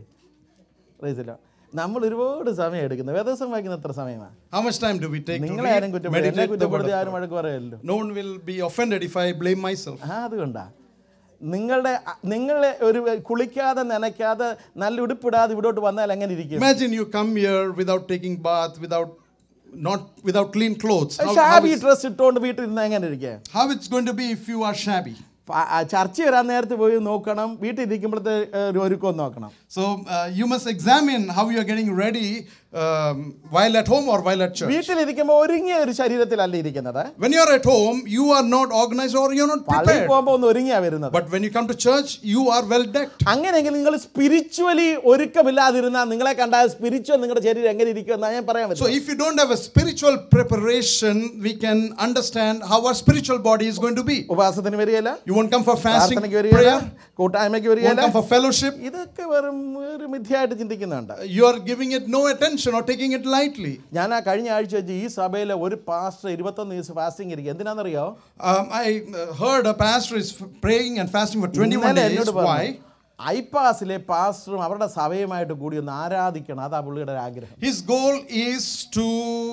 റീസിലോ നമ്മൾ ഒരുപാട് സമയം എടുക്കുന്നത് വേദവസം വായിക്കുന്ന എത്ര സമയമാണ് How much time do we take to നിങ്ങളെ ആരും read, കുറ്റപ്പെടുത്തി എന്നെ meditate the word കുറ്റപ്പെടുത്തി of ആരും God? വഴക്ക് പറയല്ലോ No one will be offended if I blame myself. ആ അതുകൊണ്ടാ നിങ്ങളുടെ നിങ്ങളെ ഒരു കുളിക്കാതെ നനയ്ക്കാതെ നല്ല ഉടുപ്പിടാതെ ഇവിടോട്ട് വന്നാൽ എങ്ങനെ ഇരിക്കും Imagine you come here without taking bath, without not without clean clothes. How, how, shabby is- dress ഇട്ടുകൊണ്ട് വീട്ടിൽ ഇരുന്ന് എങ്ങനെ ഇരിക്കുക how it's going to be if you are shabby? ചർച്ച വരാൻ നേരത്തെ പോയി നോക്കണം വീട്ടിൽ ഇരിക്കുമ്പോഴത്തെ ഏ, ഒരു ഒരുക്കം നോക്കണം So uh, you must examine how you are getting ready um, while at home or while at church. വീട്ടിലിരിക്കുമ്പോൾ ഒരുങ്ങിയ ഒരു ശരീരത്തിലല്ല ഇരിക്കുന്നത് When you are at home, you are not organized or you are not പള്ളിയിൽ prepared. പോകുമ്പോൾ ഒന്ന് ഒരുങ്ങിയാ വരുന്നത് But when you come to church, you are well decked. അങ്ങനെയെങ്കിൽ നിങ്ങൾ spiritually ഒരുക്കമില്ലാതിരുന്നാൽ നിങ്ങളെ കണ്ടാൽ സ്പിരിച്വൽ നിങ്ങളുടെ ശരീരം എങ്ങനെ ഇരിക്കും എന്നാ ഞാൻ പറയാൻ So പറ്റും if you don't have a spiritual preparation, we can understand how our spiritual body is going to be. ഉപവാസത്തിന് വരികയില്ല You won't come for fasting, പ്രാർത്ഥനയ്ക്ക് വരികയില്ല prayer. കൂട്ടായ്മയ്ക്ക് You won't വരികയില്ല come for fellowship. ഇതൊക്കെ വെറും ഒരു മിഥ്യയായിട്ട് ചിന്തിക്കുന്നുണ്ട് You are giving it no attention or taking it lightly. ഞാൻ ആ കഴിഞ്ഞ ആഴ്ച വെച്ച് ഈ സഭയിലെ ഒരു പാസ്റ്റർ ഇരുപത്തൊന്ന് ദിവസം ഫാസ്റ്റിംഗ് ഇരിക്കും എന്തിനാണെന്നറിയോ Um, I uh, heard a pastor is f- praying and fasting for 21 ഇന്നലെ days. എന്നോട് Why? പറഞ്ഞു ഐപാസിലെ പാസ്റ്ററും അവരുടെ സഭയുമായിട്ട് കൂടി ഒന്ന് ആരാധിക്കണം അതാ പുള്ളിയുടെ ഒരു ആഗ്രഹം His goal is to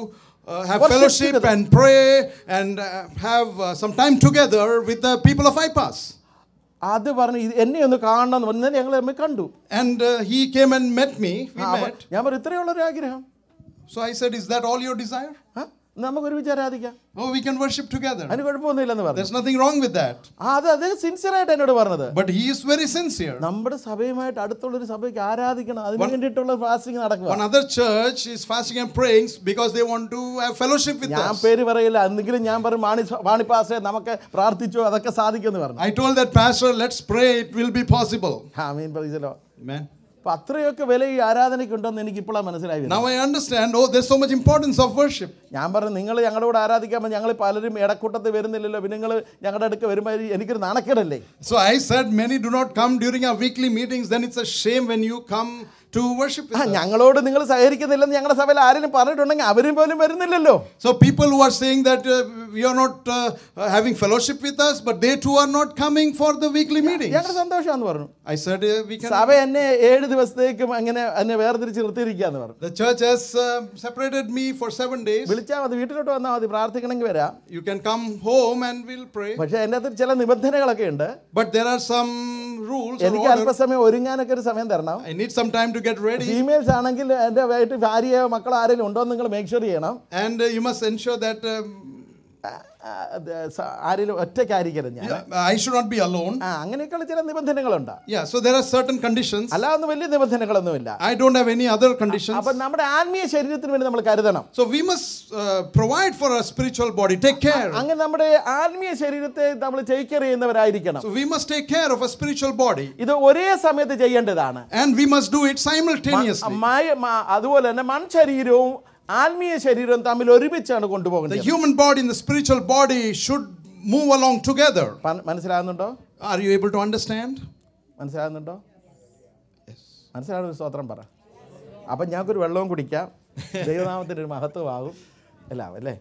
uh, have Worship fellowship together. and pray and uh, have uh, some time together with the people of IPAS. അത് പറഞ്ഞു ഇത് എന്നെ ഒന്ന് കാണണം എന്ന് പറഞ്ഞു ഇന്നലെ ഞങ്ങൾ തമ്മിൽ കണ്ടു And uh, he came and met me. We ആ, അപ്പൊ met. ഞാൻ പറഞ്ഞു ഇത്രയുള്ള ഒരു ആഗ്രഹം So I said, Is that all your desire? ആ, നമുക്ക് ഒരുമിച്ച് ആരാധിക്കാം Oh, we can worship together. അതിന് കുഴപ്പമൊന്നുമില്ലെന്ന് പറഞ്ഞു There's nothing wrong with that. ആ, അത് അത് സിൻസിയറായിട്ട് എന്നോട് പറഞ്ഞത് But he is very sincere. നമ്മുടെ സഭയുമായിട്ട് അടുത്തുള്ള ഒരു സഭയ്ക്ക് ആരാധിക്കണം അതിന് വേണ്ടിയിട്ടുള്ള ഫാസ്റ്റിംഗ് നടക്കുക One other church is fasting and praying because they want to have fellowship with ഞാൻ us. പേര് പറയില്ല എന്തെങ്കിലും ഞാൻ പറയും മാണി വാണിപ്പാസെ നമുക്ക് പ്രാർത്ഥിച്ചു അതൊക്കെ സാധിക്കുമെന്ന് പറഞ്ഞു I told that pastor, let's pray, it will be possible. ആ മീൻ പറയിച്ചല്ലോ Amen. അപ്പൊ അത്രയൊക്കെ വില ഈ ആരാധനയ്ക്ക് ഉണ്ടെന്ന് എനിക്ക് ഇപ്പോഴാണ് മനസ്സിലായി വരുന്നത്. Now I understand, oh, there's so much importance of worship. ഞാൻ പറഞ്ഞു നിങ്ങൾ ഞങ്ങളുടെ കൂടെ ആരാധിക്കാമ്പോൾ ഞങ്ങൾ പലരും ഇടക്കൂട്ടത്തിൽ വരുന്നില്ലല്ലോ പിന്നെ നിങ്ങൾ ഞങ്ങളുടെ അടുക്ക് വരുമ്പോൾ എനിക്കൊരു നാണക്കേടല്ലേ So I said, many do not come during our weekly meetings, then it's a shame when you come to worship with ആ us. ഞങ്ങളോട് നിങ്ങൾ സഹകരിക്കുന്നില്ലെന്ന് ഞങ്ങളുടെ സഭയിൽ ആരെങ്കിലും പറഞ്ഞിട്ടുണ്ടെങ്കിൽ അവരും പോലും വരുന്നില്ലല്ലോ So people who are saying that uh, we are not uh, uh, having fellowship with us, but they too are not coming for the weekly meetings. ഞങ്ങളുടെ സന്തോഷമാന്ന് പറഞ്ഞു I said, uh, we can. സഭ എന്നെ ഏഴ് ദിവസത്തേക്കും അങ്ങനെ എന്നെ വേർതിരിച്ച് നിർത്തിയിരിക്കാന്ന് പറഞ്ഞു The church has uh, separated me for seven days. വിളിച്ചാൽ മതി വീട്ടിലോട്ട് വന്നാൽ മതി പ്രാർത്ഥിക്കണമെങ്കിൽ വരാം You can come home and we'll pray. പക്ഷേ എൻ്റെ അകത്ത് ചില നിബന്ധനകളൊക്കെ ഉണ്ട് But there are some rules or എനിക്ക് order. അല്പസമയം ഒരുങ്ങാനൊക്കെ ഒരു സമയം തരണം I need some time to get ready. Females ആണെങ്കിൽ എൻ്റെ വീട്ടിൽ ഭാര്യയോ മക്കളോ ആരെങ്കിലും ഉണ്ടോ എന്ന് നിങ്ങൾ മേക്ക് ഷുവർ ചെയ്യണം And uh, you must ensure that um, ആ, ആ, അത് സ- ആരെങ്കിലും ഒറ്റയ്ക്കായിരിക്കരുത് ഞാൻ yeah, I should not be alone. ആ അങ്ങനെയൊക്കെയുള്ള ചില നിബന്ധനകളുണ്ട് Yeah, so there are certain conditions. അല്ലാതെ വലിയ നിബന്ധനകളൊന്നുമില്ല I don't have any other conditions. അപ്പൊ നമ്മുടെ ആത്മീയ ശരീരത്തിന് വേണ്ടി നമ്മൾ കരുതണം So we must uh, provide for our spiritual body, take care. അങ്ങനെ നമ്മുടെ ആത്മീയ ശരീരത്തെ നമ്മൾ ടേക്ക് കെയർ ചെയ്യുന്നവരായിരിക്കണം So we must take care of a spiritual body. ഇത് ഒരേ സമയത്ത് ചെയ്യേണ്ടതാണ് And we must do it simultaneously. മായ- മ- അതുപോലെ തന്നെ മൺശരീരവും ആത്മീയ ശരീരവും തമ്മിൽ ഒരുമിച്ചാണ് The കൊണ്ടുപോകേണ്ടത് human body and the spiritual body should move along together. പ- മനസ്സിലാകുന്നുണ്ടോ Are you able to understand? മനസ്സിലാകുന്നുണ്ടോ മനസ്സിലാകുന്ന ഒരു സ്തോത്രം പറ അപ്പം ഞങ്ങൾക്കൊരു വെള്ളവും കുടിക്കാം ദൈവനാമത്തിൻ്റെ ഒരു മഹത്വമാകും എല്ലാം അല്ലേ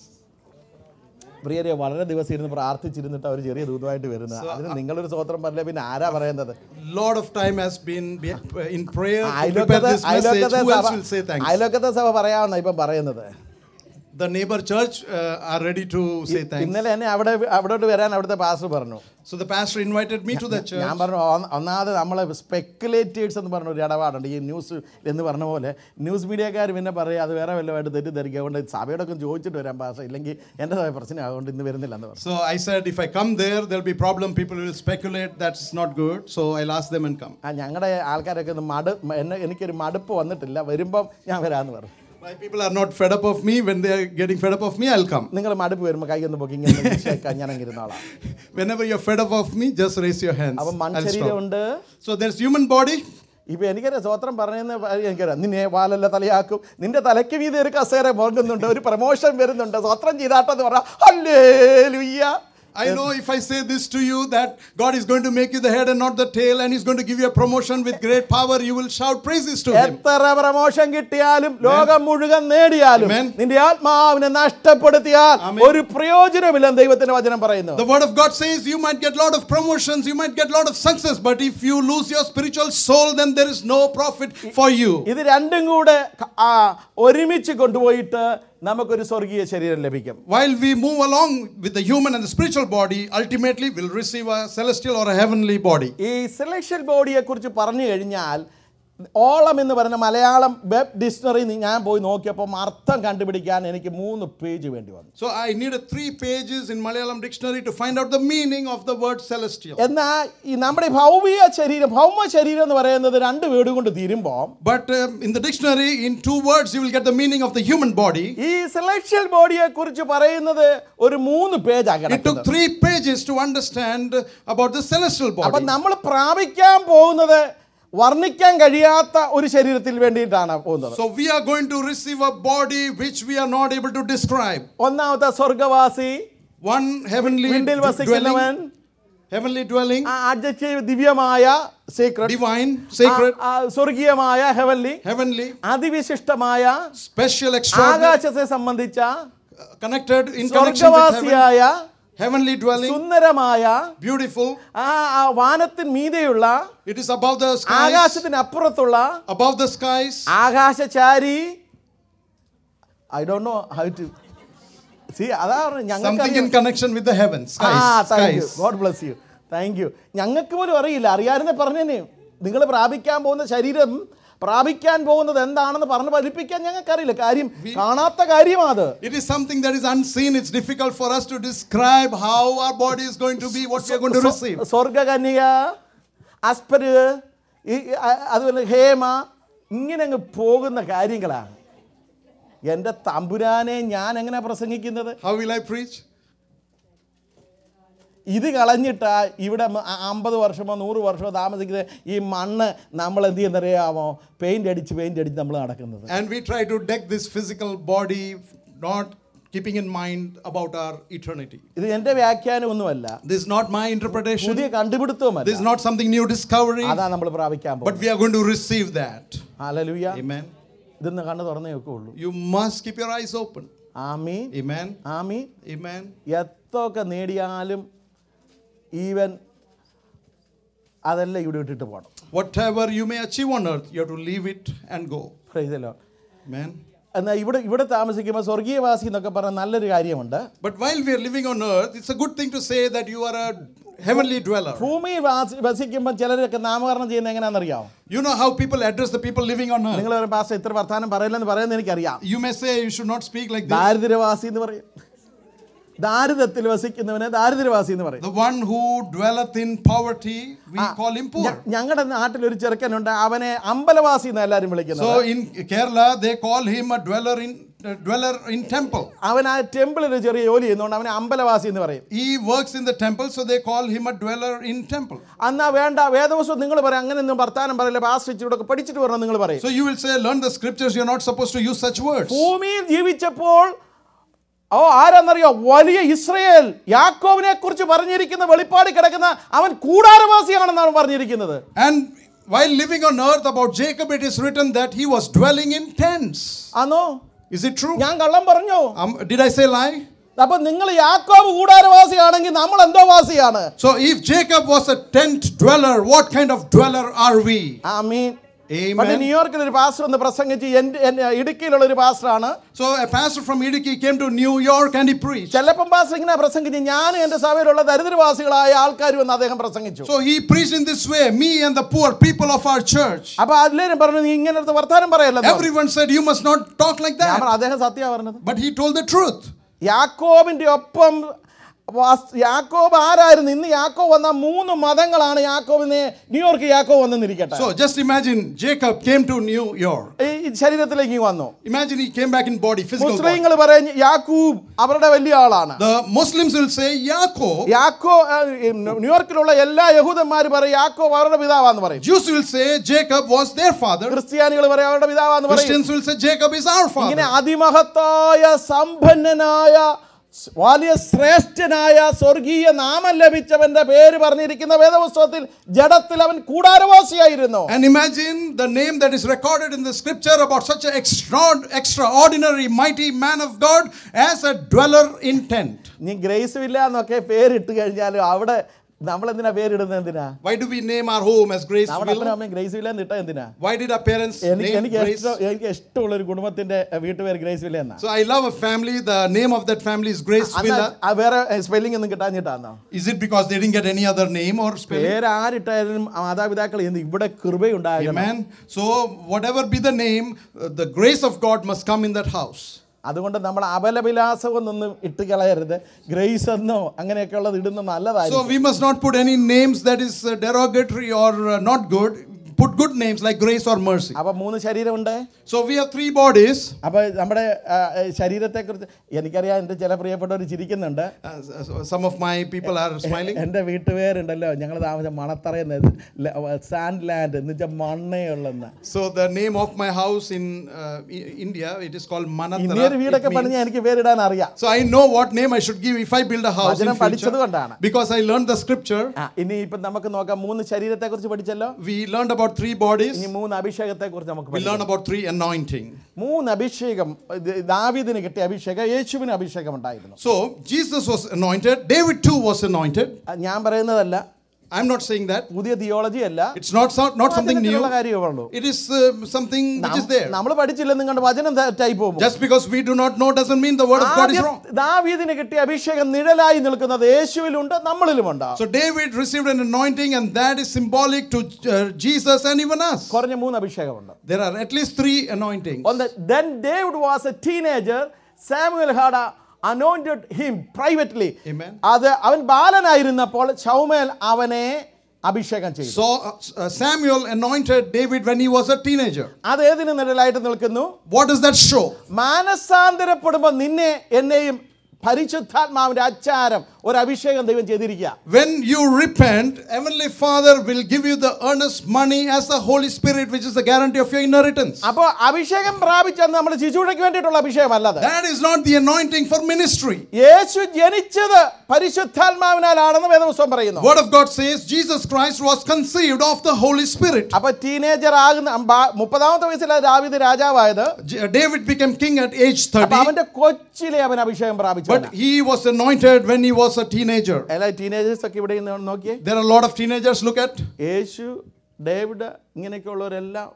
പ്രിയരെ വളരെ ദിവസം ഇരുന്ന് പ്രാർത്ഥിച്ചിരുന്നിട്ട് അവർ ചെറിയ ദൂതമായിട്ട് വരുന്നത് അതിന് നിങ്ങളൊരു സ്തോത്രം പറഞ്ഞില്ല പിന്നെ ആരാ പറയുന്നത് Lot of time has been be- in prayer to prepare അയലോക്കത്തെ this message. അയലോക്കത്തെ Who else സഭ will say thanks? അയലോക്കത്തെ സഭ പറയാമെന്ന ഇപ്പം പറയുന്നത് The neighbor church uh, are ready to say thanks. ഇന്നലെ എന്നെ അവിടെ അവിടോട്ട് വരാൻ അവിടുത്തെ പാസ്റ്റർ പറഞ്ഞു So the pastor invited me to the church. ഞാൻ പറഞ്ഞു "ഒന്ന- ഒന്നാമത് നമ്മളെ സ്പെക്കുലേറ്റേഴ്സ് എന്ന് പറഞ്ഞ ഒരു ഇടപാടുണ്ട് ഈ ന്യൂസ് എന്ന് പറഞ്ഞ പോലെ ന്യൂസ് മീഡിയക്കാർ പിന്നെ പറയും അത് വേറെ വല്ലതുമായിട്ട് തെറ്റിദ്ധരിക്കുക അതുകൊണ്ട് സഭയോടൊക്കെ ഒന്ന് ചോദിച്ചിട്ട് വരാൻ പാസ്റ്റർ ഇല്ലെങ്കിൽ എൻ്റെ പ്രശ്നം അതുകൊണ്ട് ഇന്ന് വരുന്നില്ല എന്ന് പറഞ്ഞു So I said, if I come there, there'll be problem. People will speculate. That's not good. So I'll ask them and come. ആ ഞങ്ങളുടെ ആൾക്കാരൊക്കെ ഒന്ന് മടു എന്നെ എനിക്കൊരു മടുപ്പ് വന്നിട്ടില്ല വരുമ്പം ഞാൻ വരാമെന്ന് പറഞ്ഞു My people are not fed up of me. When they are getting fed up of me, I'll come. നിങ്ങൾ മടുപ്പ് വരുമ്പോൾ കൈ ഒന്ന് പൊക്കി ഇങ്ങനെ ഷേക്കാൻ ഞാൻ അങ്ങനെ ഇരുന്നോളാം Whenever you're fed up of me, just raise your hands. അപ്പം I'll stop. മൺശരീരമുണ്ട് So there's human body. ഇപ്പൊ എനിക്കറിയാം സ്വത്രം പറഞ്ഞെന്ന് എനിക്കറിയാം നിന്നെ വാലല്ല തലയാക്കും നിന്റെ തലയ്ക്ക് വീതി ഒരു കസേര മുറങ്ങുന്നുണ്ട് ഒരു പ്രമോഷൻ വരുന്നുണ്ട് സ്വത്രം ചെയ്താട്ടെന്ന് പറഞ്ഞാൽ അല്ലേ ലുയ്യ I know if I say this to you that God is going to make you the head and not the tail, and He's going to give you a promotion with great power, you will shout praises to Him. എത്ര promotion കിട്ടിയാലും ലോകം മുഴുവൻ നേടിയാലും Amen. നിന്റെ ആത്മാവിനെ നഷ്ടപ്പെടുത്തിയാൽ Amen. ഒരു പ്രയോജനമില്ലെന്ന് ദൈവത്തിന്റെ വചനം പറയുന്നു The Word of God says you might get lot of promotions, you might get lot of success, but if you lose your spiritual soul, then there is no profit for you. ഇത് രണ്ടും കൂടെ ക- ആ, ഒരുമിച്ച് കൊണ്ടുപോയിട്ട് നമുക്കൊരു സ്വർഗീയ ശരീരം ലഭിക്കും While we move along with the human and the spiritual body, ultimately we'll receive a celestial or a heavenly body. ഈ സെലക്ഷൻ ബോഡിയെ കുറിച്ച് പറഞ്ഞു കഴിഞ്ഞാൽ ഓളം എന്ന് പറയുന്ന മലയാളം വെബ് ഡിക്ഷണറി ഞാൻ പോയി നോക്കിയപ്പോൾ അർത്ഥം കണ്ടുപിടിക്കാൻ എനിക്ക് മൂന്ന് പേജ് വേണ്ടി വന്നു So I needed three pages in Malayalam dictionary to find out the meaning of the word celestial. എന്നാൽ ഈ നമ്മുടെ ഈ ഭൗമിക ശരീരം ഭൗമ ശരീരം എന്ന് പറയുന്നത് രണ്ട് വേർഡ് കൊണ്ട് തീരുമ്പോൾ But um, in the dictionary, in two words, you will get the meaning of the human body. ഈ സെലക്ഷൻ ബോഡിയെ കുറിച്ച് പറയുന്നത് ഒരു മൂന്ന് പേജ് It ആകണം took three pages to understand about the celestial അപ്പൊ body. നമ്മൾ പ്രാപിക്കാൻ പോകുന്നത് വർണ്ണിക്കാൻ കഴിയാത്ത ഒരു ശരീരത്തിൽ വേണ്ടിയിട്ടാണ് പോകുന്നത് So we are going to receive a body which we are not able to describe. ഒന്നാമത്തെ സ്വർഗവാസി One heavenly വീണ്ടിൽ d- വസിക്കുന്നവൻ dwelling, heavenly dwelling, ആ adjective ദിവ്യമായ സീക്രട്ട് divine, sacred, സ്വർഗീയമായ ഹെവൻലി heavenly, അതിവിശിഷ്ടമായ special, extraordinary, ആകാശത്തെ സംബന്ധിച്ച uh, connected in connection with heaven, സ്വർഗവാസിയായ heavenly dwelling, സുന്ദരമായ beautiful. ആ ആ വാനത്തിന് മീതെയുള്ള It is above the skies, ആകാശത്തിന് അപ്പുറത്തുള്ള above the skies. ആകാശചാരി I don't know how to see അതാ പറഞ്ഞത് Something in ഞങ്ങൾക്ക് connection with the heavens, ആ skies, thank you skies. God bless you thank you ഞങ്ങൾക്ക് പോലും അറിയില്ല അറിയാവുന്ന പറഞ്ഞേനെ നിങ്ങൾ പ്രാപിക്കാൻ പോകുന്ന ശരീരം പ്രാപിക്കാൻ പോകുന്നത് എന്താണെന്ന് പറഞ്ഞ് ഫലിപ്പിക്കാൻ ഞങ്ങൾക്കറിയില്ല കാര്യം കാണാത്ത കാര്യമാണ് അത് It is something that is unseen. It's difficult for us to describe how our body is going to be, what we are going to receive. സ്വർഗകന്യക അസ്പര് ഈ- അ- അതുപോലെ ഹേമ ഇങ്ങനെ അങ്ങ് പോകുന്ന കാര്യങ്ങളാണ് എൻ്റെ തമ്പുരാനെ ഞാൻ എങ്ങനെ പ്രസംഗിക്കുന്നത് How will I preach? ഇത് കളഞ്ഞിട്ടാ ഇവിടെ മ- അ- അമ്പത് വർഷമോ നൂറ് വർഷമോ താമസിക്കുന്ന ഈ മണ്ണ് നമ്മൾ എന്ത് ചെയ്യുന്നറിയാമോ പെയിന്റ് അടിച്ച് പെയിന്റ് അടിച്ച് നമ്മൾ നടക്കുന്നത് And we try to deck this physical body, not keeping in mind about our eternity. ഇത് എൻ്റെ വ്യാഖ്യാനമൊന്നുമല്ല This is not my interpretation. പുതിയ This കണ്ടുപിടുത്തവുമല്ല is not something new discovery, അതാ നമ്മൾ പ്രാപിക്കാൻ but പോകും we are going to receive that. Hallelujah Amen. ഇതൊന്ന് കണ്ണ് തുറന്നേ ഒക്കെ ഉള്ളൂ You must keep your eyes open. Amen Amen. Amen Amen. എത്തൊക്കെ നേടിയാലും ഈവൻ അതെല്ലാം ഇവിടെ ഇട്ടിട്ട് പോകണം Whatever you may achieve on earth, you have to leave it and go. പ്രൈസല്ലോ Amen. എന്നാൽ ഇവിടെ ഇവിടെ താമസിക്കുമ്പോൾ സ്വർഗീയവാസി എന്നൊക്കെ പറഞ്ഞ നല്ലൊരു കാര്യമുണ്ട് But while we are living on earth, it's a good thing to say that you are a heavenly dweller. ഭൂമിയിൽ വാസി വസിക്കുമ്പോൾ ചിലരൊക്കെ നാമകരണം ചെയ്യുന്നത് എങ്ങനെയാണെന്നറിയാമോ You know how people address the people living on earth. നിങ്ങൾ ഒരു പാസ്റ്റർ ഇത്ര വർത്താനം പറയില്ലെന്ന് പറയുന്നത് എനിക്കറിയാം You may say you should not speak like this. ദാരിദ്ര്യവാസി എന്ന് പറയും ദാരിദ്ര്യത്തിൽ വസിക്കുന്നവനെ ദാരിദ്ര്യവാസി എന്ന് പറയും The one who dwelleth in poverty, we call him poor. ഞങ്ങളുടെ നാട്ടിൽ ഒരു ചെറുക്കനുണ്ട് അവനെ അമ്പലവാസി എന്ന് എല്ലാവരും വിളിക്കുന്നത് So in Kerala, they call him a dweller in a dweller in temple. അവൻ ആ ടെമ്പിളിൽ ഒരു ചെറിയ ജോലി ചെയ്യുന്നതുകൊണ്ട് അവനെ അമ്പലവാസി എന്ന് പറയും He works in the temple, so they call him a dweller in temple. എന്നാ വേണ്ട വേദവസ്വം നിങ്ങൾ പറയും അങ്ങനെ ഒന്നും വർത്താനം പറയില്ല പാസ്റ്റർ ഇച്ചിരൂടെ പഠിച്ചിട്ട് വരണം നിങ്ങൾ പറയും So you will say, learn the scriptures. You're not supposed to use such words. ഭൂമിയിൽ ജീവിച്ചപ്പോൾ ഓ ആരാന്നറിയോ വലിയ ഇസ്രയേൽ യാക്കോവിനെ കുറിച്ച് പറഞ്ഞിരിക്കുന്ന വെളിപ്പാടി കിടക്കുന്ന അവൻ കൂടാരവാസിയാണെന്നാണ് പറഞ്ഞിരിക്കുന്നത് And while living on earth, about Jacob, it is written that he was dwelling in tents. ആണോ Is it true? ഞാൻ കള്ളം പറഞ്ഞു Um, did I say lie? അപ്പൊ നിങ്ങൾ യാക്കോബ് കൂടാരവാസിയാണെങ്കിൽ നമ്മൾ എന്തോ വാസിയാണ് So if Jacob was a tent dweller, what kind of dweller are we? Amin Amen. പണ്ട് ന്യൂയോർക്കിൽ ഒരു പാസ്റ്റർ ഒന്ന് പ്രസംഗിച്ച് എൻ്റെ എൻ്റെ ഇടുക്കിയിലുള്ള ഒരു പാസ്റ്ററാണ് So a pastor from Idiki came to New York and he preached. Chellappan pastor ഇങ്ങനെ പ്രസംഗിച്ച് ഞാൻ എൻ്റെ സഭയിലുള്ള ദരിദ്രവാസികളായ ആൾക്കാരും എന്ന് അദ്ദേഹം പ്രസംഗിച്ചു So he preached in this way, me and the poor people of our church. അപ്പൊ എല്ലാവരും പറഞ്ഞു നീ ഇങ്ങനത്തെ വർത്താനം പറയല്ലോ Everyone said, You must not talk like ഞാൻ that. പറഞ്ഞു, അദ്ദേഹം സത്യ പറഞ്ഞത് But he told the truth. യാക്കോബിന്റെ ഒപ്പം വാസ്- യാക്കോബ് ആരായിരുന്നു ഇന്ന് യാക്കോബ് വന്ന മൂന്ന് മതങ്ങളാണ് യാക്കോബിനെ ന്യൂയോർക്ക് യാക്കോബ് വന്നെന്നിരിക്കട്ടെ So just imagine Jacob came to New York. ഈ ശരീരത്തിലേക്ക് വന്നു Imagine he came back in body, physical body. മുസ്ലിങ്ങൾ പറയും യാക്കൂബ് അവരുടെ വലിയ ആളാണ് The Muslims will say Yaakov. യാക്കോ ആ, ഈ ന്യൂയോർക്കിലുള്ള എല്ലാ യഹൂദന്മാർ പറയും യാക്കോബ് അവരുടെ പിതാവാന്ന് പറയും Jews will say Jacob was their father. ക്രിസ്ത്യാനികൾ പറയും അവരുടെ പിതാവാന്ന് പറയും Christians will say Jacob is our ഇങ്ങനെ father. അതിമഹത്തായ സമ്പന്നനായ സ് വലിയ ശ്രേഷ്ഠനായ സ്വർഗീയ നാമം ലഭിച്ചവന്റെ പേര് പറഞ്ഞിരിക്കുന്ന വേദപുസ്തകത്തിൽ ജഡത്തിൽ അവൻ കൂടാരവാസിയായിരുന്നു And imagine the name that is recorded in the scripture about such an extra- extraordinary, mighty man of God as a dweller in tent. നീ ഗ്രേസ് ഇല്ല എന്നൊക്കെ പേരിട്ട് കഴിഞ്ഞാലും അവിടെ നമ്മൾ എന്തിനാ പേരിടുന്നത് എന്തിനാ Why do we name our home as നമ്മുടെ അപ്പനും Graceville? അമ്മയും ഗ്രേസ് ഇല്ല എന്നിട്ട എന്തിനാ Why did our parents എനിക്ക് name എനിക്ക് Grace? ഇഷ്ടം എനിക്ക് ഇഷ്ടമുള്ള ഒരു കുടുംബത്തിന്റെ അഹ്, വീട്ടുപേര് ഗ്രേസ് വില്ല എന്നാ So I love a family. The name of that family is Grace അന്ന് Villa. ആ വേറെ സ്പെല്ലിംഗ് ഒന്നും കിട്ടാഞ്ഞിട്ടാന്നോ Is it because they didn't get any other name or spelling? പേര് ആരിട്ടായാലും മാതാപിതാക്കൾ എന്ത് ഇവിടെ കൃപയുണ്ടാകണം Amen. So whatever be the name, uh, the grace of God must come in that house. അതുകൊണ്ട് നമ്മൾ അബലവിലാസം എന്നൊന്നും ഇട്ട് കളയരുത് ഗ്രേസ് എന്നോ അങ്ങനെയൊക്കെ ഉള്ളത് ഇടുന്ന So നല്ലതായിരിക്കും we must not put any names that is uh, derogatory or uh, not good. Put good names like grace or mercy. അപ്പൊ മൂന്ന് ശരീരമുണ്ട് So we have three bodies. അപ്പൊ നമ്മുടെ ആ, ശരീരത്തെക്കുറിച്ച് എനിക്കറിയാം എൻ്റെ ചില പ്രിയപ്പെട്ടവർ ചിരിക്കുന്നുണ്ട് Uh, so- some of my people are smiling. എൻ്റെ വീട്ടുപേരുണ്ടല്ലോ ഞങ്ങൾ താമസം മണത്തറയുന്ന സാൻഡ് ലാൻഡ് എന്ന് വെച്ചാൽ മണ്ണയുള്ളെന്ന് So the name of my house in uh, I- India, it is called ഇനിയൊരു Manattara. വീടൊക്കെ It പണിഞ്ഞ means- എനിക്ക് പേരിടാൻ അറിയാം So I know what name I should give if I build a house in വചനം പഠിച്ചത് future. കൊണ്ടാണ് Because I learned the scripture. ആ, ഇനി ഇപ്പം നമുക്ക് നോക്കാം മൂന്ന് ശരീരത്തെക്കുറിച്ച് പഠിച്ചല്ലോ We learned about three bodies. ഇനി മൂന്ന് അഭിഷേകത്തെക്കുറിച്ച് നമുക്ക് We പഠിക്കാം learn about three anointing. മൂന്ന് അഭിഷേകം ഇത് ദാവീദിന് കിട്ടിയ അഭിഷേകം യേശുവിന് അഭിഷേകം ഉണ്ടായിരുന്നു So Jesus was anointed. David too was anointed. അത് ഞാൻ പറയുന്നതല്ല I'm not saying that. പുതിയ തിയോളജി അല്ല It's not so- not something new. വചനത്തിലുള്ള കാര്യമേ ഉള്ളൂ It is uh, something which is there. നമ്മൾ പഠിച്ചില്ലെന്നും കണ്ട് വചനം തെറ്റായി പോകും Just because we do not know doesn't mean the word of God is wrong. ദാവീദിന് കിട്ടിയ അഭിഷേകം നിഴലായി നിൽക്കുന്നത് യേശുവിലുണ്ട് നമ്മളിലുമുണ്ട് So David received an anointing, and that is symbolic to uh, Jesus and even us. കുറഞ്ഞ മൂന്ന് അഭിഷേകമുണ്ട് There are at least three anointings. ഒന്ന് then David was a teenager Samuel had anointed him privately Amen. അത് അവൻ ബാലനായിരുന്നപ്പോൾ ശൗമേൽ അവനെ അഭിഷേകം ചെയ്തു So uh, Samuel anointed David when he was a teenager. അത് ഏതിന് നിഴലായിട്ട് നിൽക്കുന്നു What does that show? മാനസാന്തരപ്പെടുമ്പോൾ നിന്നെ എന്നെയും പരിശുദ്ധാത്മാവിന്റെ അച്ചാരം ഒരു അഭിഷേകം ദൈവം ചെയ്തിരിക്കുക When you repent, Heavenly Father will give you the earnest money as the Holy Spirit, which is the guarantee of your inheritance. അപ്പോൾ അഭിഷേകം പ്രാപിച്ചത് നമ്മൾ ശിശുവിടയ്ക്ക് വേണ്ടിയിട്ടുള്ള അഭിഷേകമല്ലത് That is not the anointing for ministry. യേശു ജനിച്ചത് പരിശുദ്ധാത്മാവിനാലാണെന്ന് വേദപുസ്തകം പറയുന്നു Word of God says Jesus Christ was conceived of the Holy Spirit. അപ്പൊ teenager ആകുന്ന ബാ- മുപ്പതാമത്തെ വയസ്സിലാണ് ദാവീദ് രാജാവായത് J- David became king at age അപ്പൊ 30, അവന്റെ കൊച്ചിലെ അവൻ അഭിഷേകം പ്രാപിച്ചു but he was anointed when he was a teenager. എല്ലാ ടീനേജേഴ്സ് ഒക്കെ ഇവിടെ ഇന്ന് നോക്കിയേ There are a lot of teenagers. Look at യേശു ഡേവിഡ് ഇങ്ങനെയൊക്കെ ഉള്ളവരെല്ലാം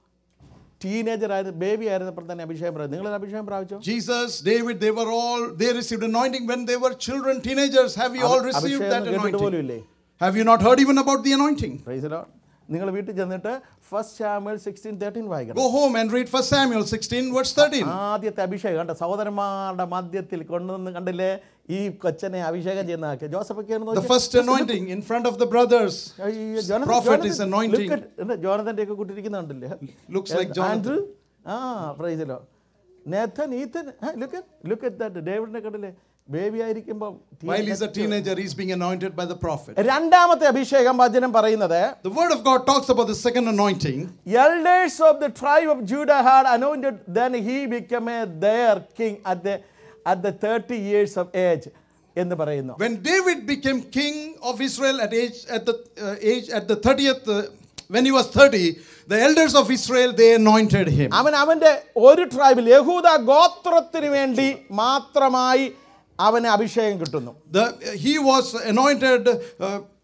ടീനേജർ ആയത് ബേബി ആയിരുന്നപ്പോൾ തന്നെ അഭിഷേകം പ്രാപിച്ചു നിങ്ങൾ അഭിഷേകം പ്രാപിച്ചോ Jesus, David, they were all, they received anointing when they were children, teenagers. Have you all received അഭിഷേകം that കേട്ടിട്ട് പോലും anointing? ഇല്ലേ Have you not heard even about the anointing? Praise നിങ്ങൾ വീട്ടിൽ ചെന്നിട്ട് ഫസ്റ്റ് ചാമൽ സിക്സ്റ്റീൻ തേർട്ടീൻ വായിക്കണം Go home and read 1 Samuel 16, verse 13. ആദ്യത്തെ അഭിഷേകം കണ്ട സഹോദരന്മാരുടെ മധ്യത്തിൽ കൊണ്ടുവന്ന് കണ്ടില്ലേ ഈ കൊച്ചനെ അഭിഷേകം ചെയ്യുന്ന ആൾക്ക് ജോസഫ് ഒക്കെ The first anointing in front of the brothers. Prophet is anointing. ജോനതന്റെ ഒക്കെ കൂട്ടിരിക്കുന്നുണ്ടല്ലേ Looks like Jonathan. ആൻഡ്രൂ ആ praise the Lord Nathan Ethan look look at that ഡേവിഡിനെ കണ്ടില്ലേ ബേബി ആയിരിക്കുമ്പോൾ While he's a teenager, he's being anointed by the prophet. രണ്ടാമത്തെ അഭിഷേകം വചനം പറയുന്നത് The word of God talks about the second anointing. elders of the tribe of Judah had anointed, then he became a their king at the at the 30 years of age എന്ന് പറയുന്നു When David became king of Israel at age at the uh, age at the 30th uh, when he was 30, the elders of Israel they anointed him. അവൻ അവന്റെ ഒരു ട്രൈബിൽ യഹൂദ ഗോത്രത്തിന് വേണ്ടി മാത്രമായി അവന് അഭിഷേകം കിട്ടുന്നു The, he was anointed uh,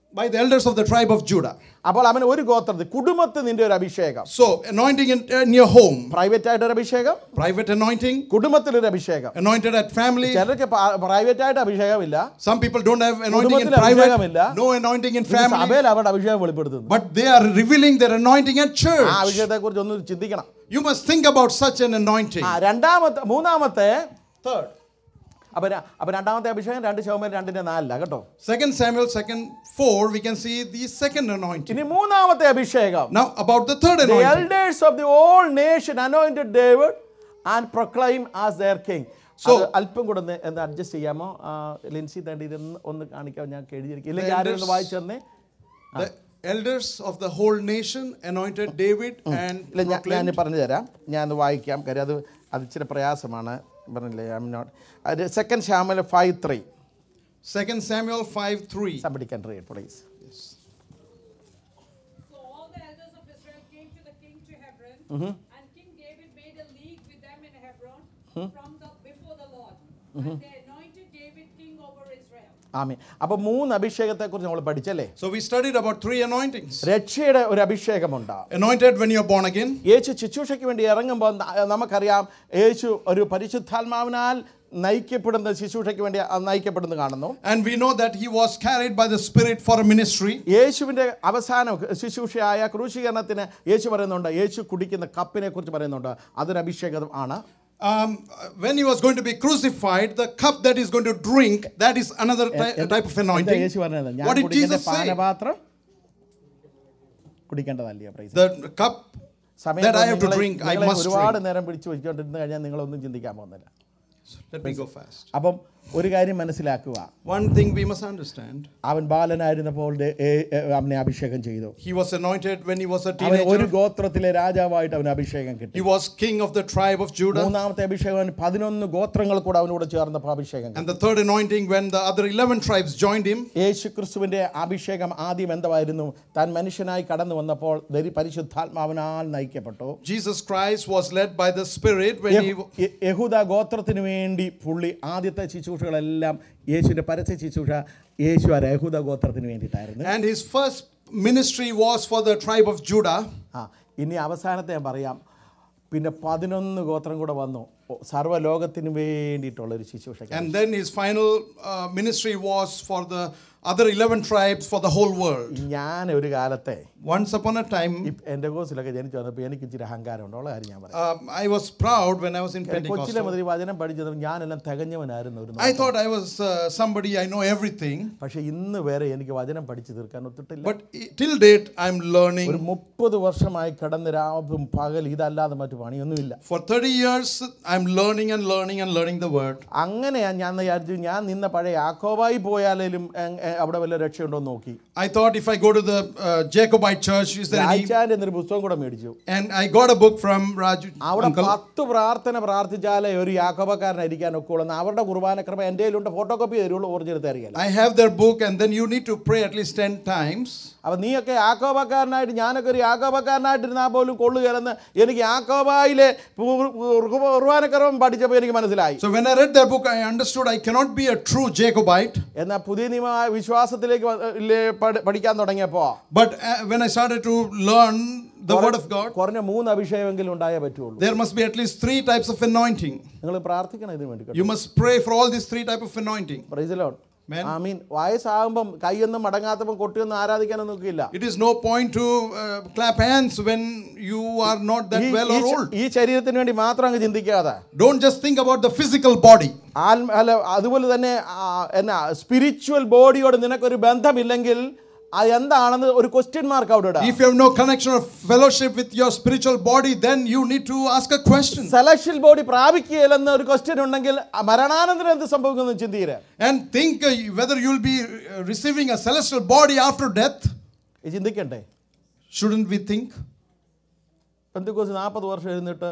by the elders of the tribe of Judah. അപ്പോൾ അവൻ ഒരു ഗോത്രത്തിൽ കുടുംബത്തിൽ നിന്റെ ഒരു അഭിഷേകം So, anointing in, in your home, private ആയിട്ട് ഒരു അഭിഷേകം private anointing, കുടുംബത്തിലൊരു അഭിഷേകം anointed at family. ചിലർക്ക് പ്രൈവറ്റ് ആയിട്ട് അഭിഷേകമില്ല Some people don't have anointing in കുടുംബത്തിൽ private, അഭിഷേകമില്ല. no anointing in ഇത് family, സഭയിൽ അവരുടെ അഭിഷേകം വെളിപ്പെടുത്തുന്നു but they are revealing their anointing at ആ church. അഭിഷേകത്തെ കുറിച്ച് ഒന്ന് ചിന്തിക്കണം You must think about such an anointing. ആ രണ്ടാമത്തെ മൂന്നാമത്തെ Third, അപ്പൊ ര- അപ്പൊ രണ്ടാമത്തെ അഭിഷേകം രണ്ട് ശവമേൽ രണ്ടിന്റെ നാലില്ല കേട്ടോ Second Samuel, second four, we can see the second anointing. ഇനി മൂന്നാമത്തെ അഭിഷേകം Now about the third The anointing. elders of the whole nation anointed David and proclaim as their king. So- അത് അല്പം കൂടെ ഒന്ന് ഒന്ന് അഡ്ജസ്റ്റ് ചെയ്യാമോ ആ, ലിൻസി തേണ്ടി ഇതൊന്ന് ഒന്ന് കാണിക്കാം ഞാൻ എഴുതിയിരിക്കും ഇല്ലെങ്കിൽ ആരും ഒന്ന് elders- വായിച്ചു തന്നെ The elders of the whole nation anointed David and ഇല്ല ഞാൻ ഞാൻ proclaimed. പറഞ്ഞു തരാം ഞാൻ അത് വായിക്കാം കാര്യം അത് അത് ഇച്ചിരി പ്രയാസമാണ് പറഞ്ഞില്ലേ ഐ എം നോട്ട് അത് second Samuel five three Second Samuel 5 3. Somebody can read please So all the elders of Israel came to the king to Hebron, and King David made a league with them in Hebron from the before the Lord. And they anointed David king over Israel. ആമി അപ്പോൾ മൂന്ന് അഭിഷേകത്തെക്കുറിച്ച് നമ്മൾ പഠിച്ചല്ലേ So we studied about three anointings. രക്ഷയുടെ ഒരു അഭിഷേകമുണ്ട് Anointed when you're born again. യേശു ശുശ്രൂഷയ്ക്ക് വേണ്ടി ഇറങ്ങുമ്പോൾ ന- നമുക്കറിയാം യേശു ഒരു പരിശുദ്ധാത്മാവിനാൽ നയിക്കപ്പെടുന്ന ശുശ്രൂഷയ്ക്ക് വേണ്ടി അ- നയിക്കപ്പെടുന്നു കാണുന്നു And we know that he was carried by the Spirit for a ministry. യേശുവിൻ്റെ അവസാന ശുശ്രൂഷയായ ക്രൂശീകരണത്തിന് യേശു പറയുന്നുണ്ട് യേശു കുടിക്കുന്ന കപ്പിനെ കുറിച്ച് പറയുന്നുണ്ട് അതൊരു അഭിഷേകം ആണ് Um, when he was going to be crucified, the cup that he's going to drink, that is another ty- type of എന്താ anointing. യേശു പറഞ്ഞത് ഞാൻ What did കുടിക്കുന്ന Jesus say? പാനപാത്രം കുടിക്കേണ്ടതല്ലേ പ്രൈസ് The cup സമയം that I have to നിങ്ങളെ- drink, I നിങ്ങളെ must ഒരുപാട് drink. നേരം പിടിച്ചു വെച്ചുകൊണ്ടിരുന്ന് കഴിഞ്ഞാൽ നിങ്ങളൊന്നും ചിന്തിക്കാൻ പോകുന്നില്ല Let me go fast. അപ്പം ഒരു കാര്യം മനസ്സിലാക്കുക One thing we must understand അവൻ ബാലനായിരുന്നപ്പോൾ ദേ- ഏ- ഏ- അവനെ അഭിഷേകം ചെയ്തു he was anointed when he was a അവൻ ഒരു teenager. ഗോത്രത്തിലെ രാജാവായിട്ട് അവന് അഭിഷേകം കിട്ടി He was king of the tribe of Judah. മൂന്നാമത്തെ അഭിഷേകം അവന് പതിനൊന്ന് ഗോത്രങ്ങൾ കൂടെ അവനോട് ചേർന്നപ്പോൾ അഭിഷേകം കിട്ടി And the third anointing, when the other 11 tribes joined him, യേശു ക്രിസ്തുവിന്റെ അഭിഷേകം ആദ്യം എന്തായിരുന്നു താൻ മനുഷ്യനായി കടന്നു വന്നപ്പോൾ ദരി പരിശുദ്ധാത്മാവിനാൽ നയിക്കപ്പെട്ടു Jesus Christ was led by the Spirit when he. യഹു- യ- യഹൂദ ഗോത്രത്തിന് വേണ്ടി പുള്ളി ആദ്യത്തെ ശുശ്രൂഷകളെല്ലാം യേശുവിന്റെ പരസ്യ ശുശ്രൂഷ യേശു ആ യഹൂദ ഗോത്രത്തിന് വേണ്ടിയിട്ടായിരുന്നു And his first ministry was for the tribe of Judah. ആ ഇനി അവസാനത്തെ ഞാൻ പറയാം പിന്നെ പതിനൊന്ന് ഗോത്രം കൂടെ വന്നു ഓ, സർവ്വലോകത്തിന് വേണ്ടിയിട്ടുള്ള ഒരു ശുശ്രൂഷ And then his final uh, ministry was for the other 11 tribes for the whole world. ഞാൻ ഒരു കാലത്തെ Once upon a time, ഈ എൻ്റെ കോഴ്സിലൊക്കെ ജനിച്ചു വന്നപ്പോൾ എനിക്ക് ഇച്ചിരി അഹങ്കാരമുണ്ട് ഉള്ള കാര്യം ഞാൻ പറയാം um, I was proud when I was in കൊച്ചിലെ Pentecostal. മുതൽ ഈ വചനം പഠിച്ചത് ഞാനെല്ലാം തികഞ്ഞവനായിരുന്നു ഒരു I thought I was uh, somebody, I know everything. പക്ഷെ ഇന്ന് വരെ എനിക്ക് വചനം പഠിച്ചു തീർക്കാൻ ഒത്തിട്ടില്ല But i- till date, I'm ഒരു learning. മുപ്പത് വർഷമായി കിടന്ന് രാവും പകൽ ഇതല്ലാതെ മറ്റു പണിയൊന്നുമില്ല For 30 years, I'm learning and learning and learning the word. അങ്ങനെയാ ഞാൻ വിചാരിച്ചു ഞാൻ നിന്ന പഴയ യാക്കോബായി പോയാലും അവിടെ വല്ല രക്ഷയുണ്ടോ എന്ന് നോക്കി I thought if I go to the uh, Jacobite church, is there any? രാജാന്റെ എന്നൊരു പുസ്തകം കൂടെ മേടിച്ചു And I got a book from Raju. അവിടെ Uncle. പത്ത് പ്രാർത്ഥന പ്രാർത്ഥിച്ചാലേ ഒരു യാക്കോബക്കാരനായിരിക്കാൻ ഒക്കെ ഉള്ളൂ അവരുടെ കുർബാനക്രമം എൻ്റെ കയ്യിലുണ്ട് ഫോട്ടോ കോപ്പി തരുള്ളൂ ഒറിജിനൽ തരികയില്ല I have their book, and then you need to pray at least 10 times. അപ്പൊ നീയൊക്കെ യാക്കോബക്കാരനായിട്ട് ഞാനൊക്കെ ഒരു യാക്കോബക്കാരനായിട്ടിരുന്നാൽ പോലും കൊള്ളുകയെന്ന് എനിക്ക് യാക്കോബായിലെ കുർബാനക്രമം പഠിച്ചപ്പോൾ എനിക്ക് മനസ്സിലായി So when I read their book, I understood I cannot be a true Jacobite. എന്നാൽ പുതിയ നിയമ വിശ്വാസത്തിലേക്ക് വ- ലെ പഠി- പഠിക്കാൻ തുടങ്ങിയപ്പോൾ But uh, when I started to learn the word of God, കുറഞ്ഞ മൂന്ന് അഭിഷേകമെങ്കിലും ഉണ്ടായേ പറ്റുള്ളൂ there must be at least three types of anointing. നിങ്ങൾ പ്രാർത്ഥിക്കണം ഇതിന് വേണ്ടി കേട്ടോ You must pray for all these three type of anointing. Praise the Lord Amen. I mean വയസ്സാകുമ്പം കൈയൊന്നും മടങ്ങാത്തപ്പം കൊട്ടിയൊന്നും ആരാധിക്കാനൊന്നും നോക്കിയില്ല It is no point to uh, clap hands when you are not that ഈ- well ഈ or ശ- old. ഈ ശരീരത്തിന് വേണ്ടി മാത്രം അങ്ങ് ചിന്തിക്കാതെ Don't just think about the physical body. ആത്മ അല്ല അതുപോലെ തന്നെ ആ, എന്നാ സ്പിരിച്വൽ ബോഡിയോട് നിനക്കൊരു ബന്ധമില്ലെങ്കിൽ അത് എന്താണെന്ന് ഒരു ക്വസ്റ്റ്യൻ മാർക്ക് അവിടെ ഇടാം If you have no connection or fellowship with your spiritual body, then you need to ask a question celestial body പ്രാപിക്കുകയില്ലെന്ന് ഒരു ക്വസ്റ്റ്യൻ ഉണ്ടെങ്കിൽ ആ മരണാനന്തരം എന്ത് സംഭവിക്കുന്നു ചിന്തിക്കരുത് and think uh, whether you'll be uh, receiving a celestial body after death. ഇത് ചിന്തിക്കണ്ടേ Shouldn't we think? പെന്തിക്കോസ് നാൽപ്പത് വർഷം എഴുന്നിട്ട്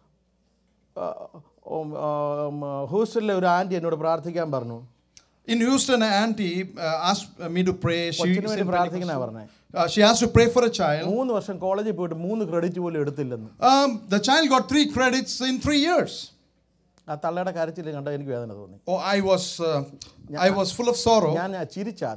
ഹൂസ്റ്റലിലെ ഒരു ആൻറ്റി എന്നോട് പ്രാർത്ഥിക്കാൻ പറഞ്ഞു In Houston, an auntie uh, asked uh, me to pray. She, കൊച്ചിന് is വേണ്ടി in പ്രാർത്ഥിക്കണ Pentecostal. പറഞ്ഞേ Uh, she asked to pray for a child. മൂന്ന് വർഷം കോളേജിൽ പോയിട്ട് മൂന്ന് ക്രെഡിറ്റ് പോലും എടുത്തില്ലെന്ന് Um, the child got three credits in three years. ആ തള്ളയുടെ കരച്ചിൽ കണ്ട എനിക്ക് വേദന തോന്നി Oh, I was, uh, I was full of sorrow. ഞാൻ ചിരിച്ചാദ്യം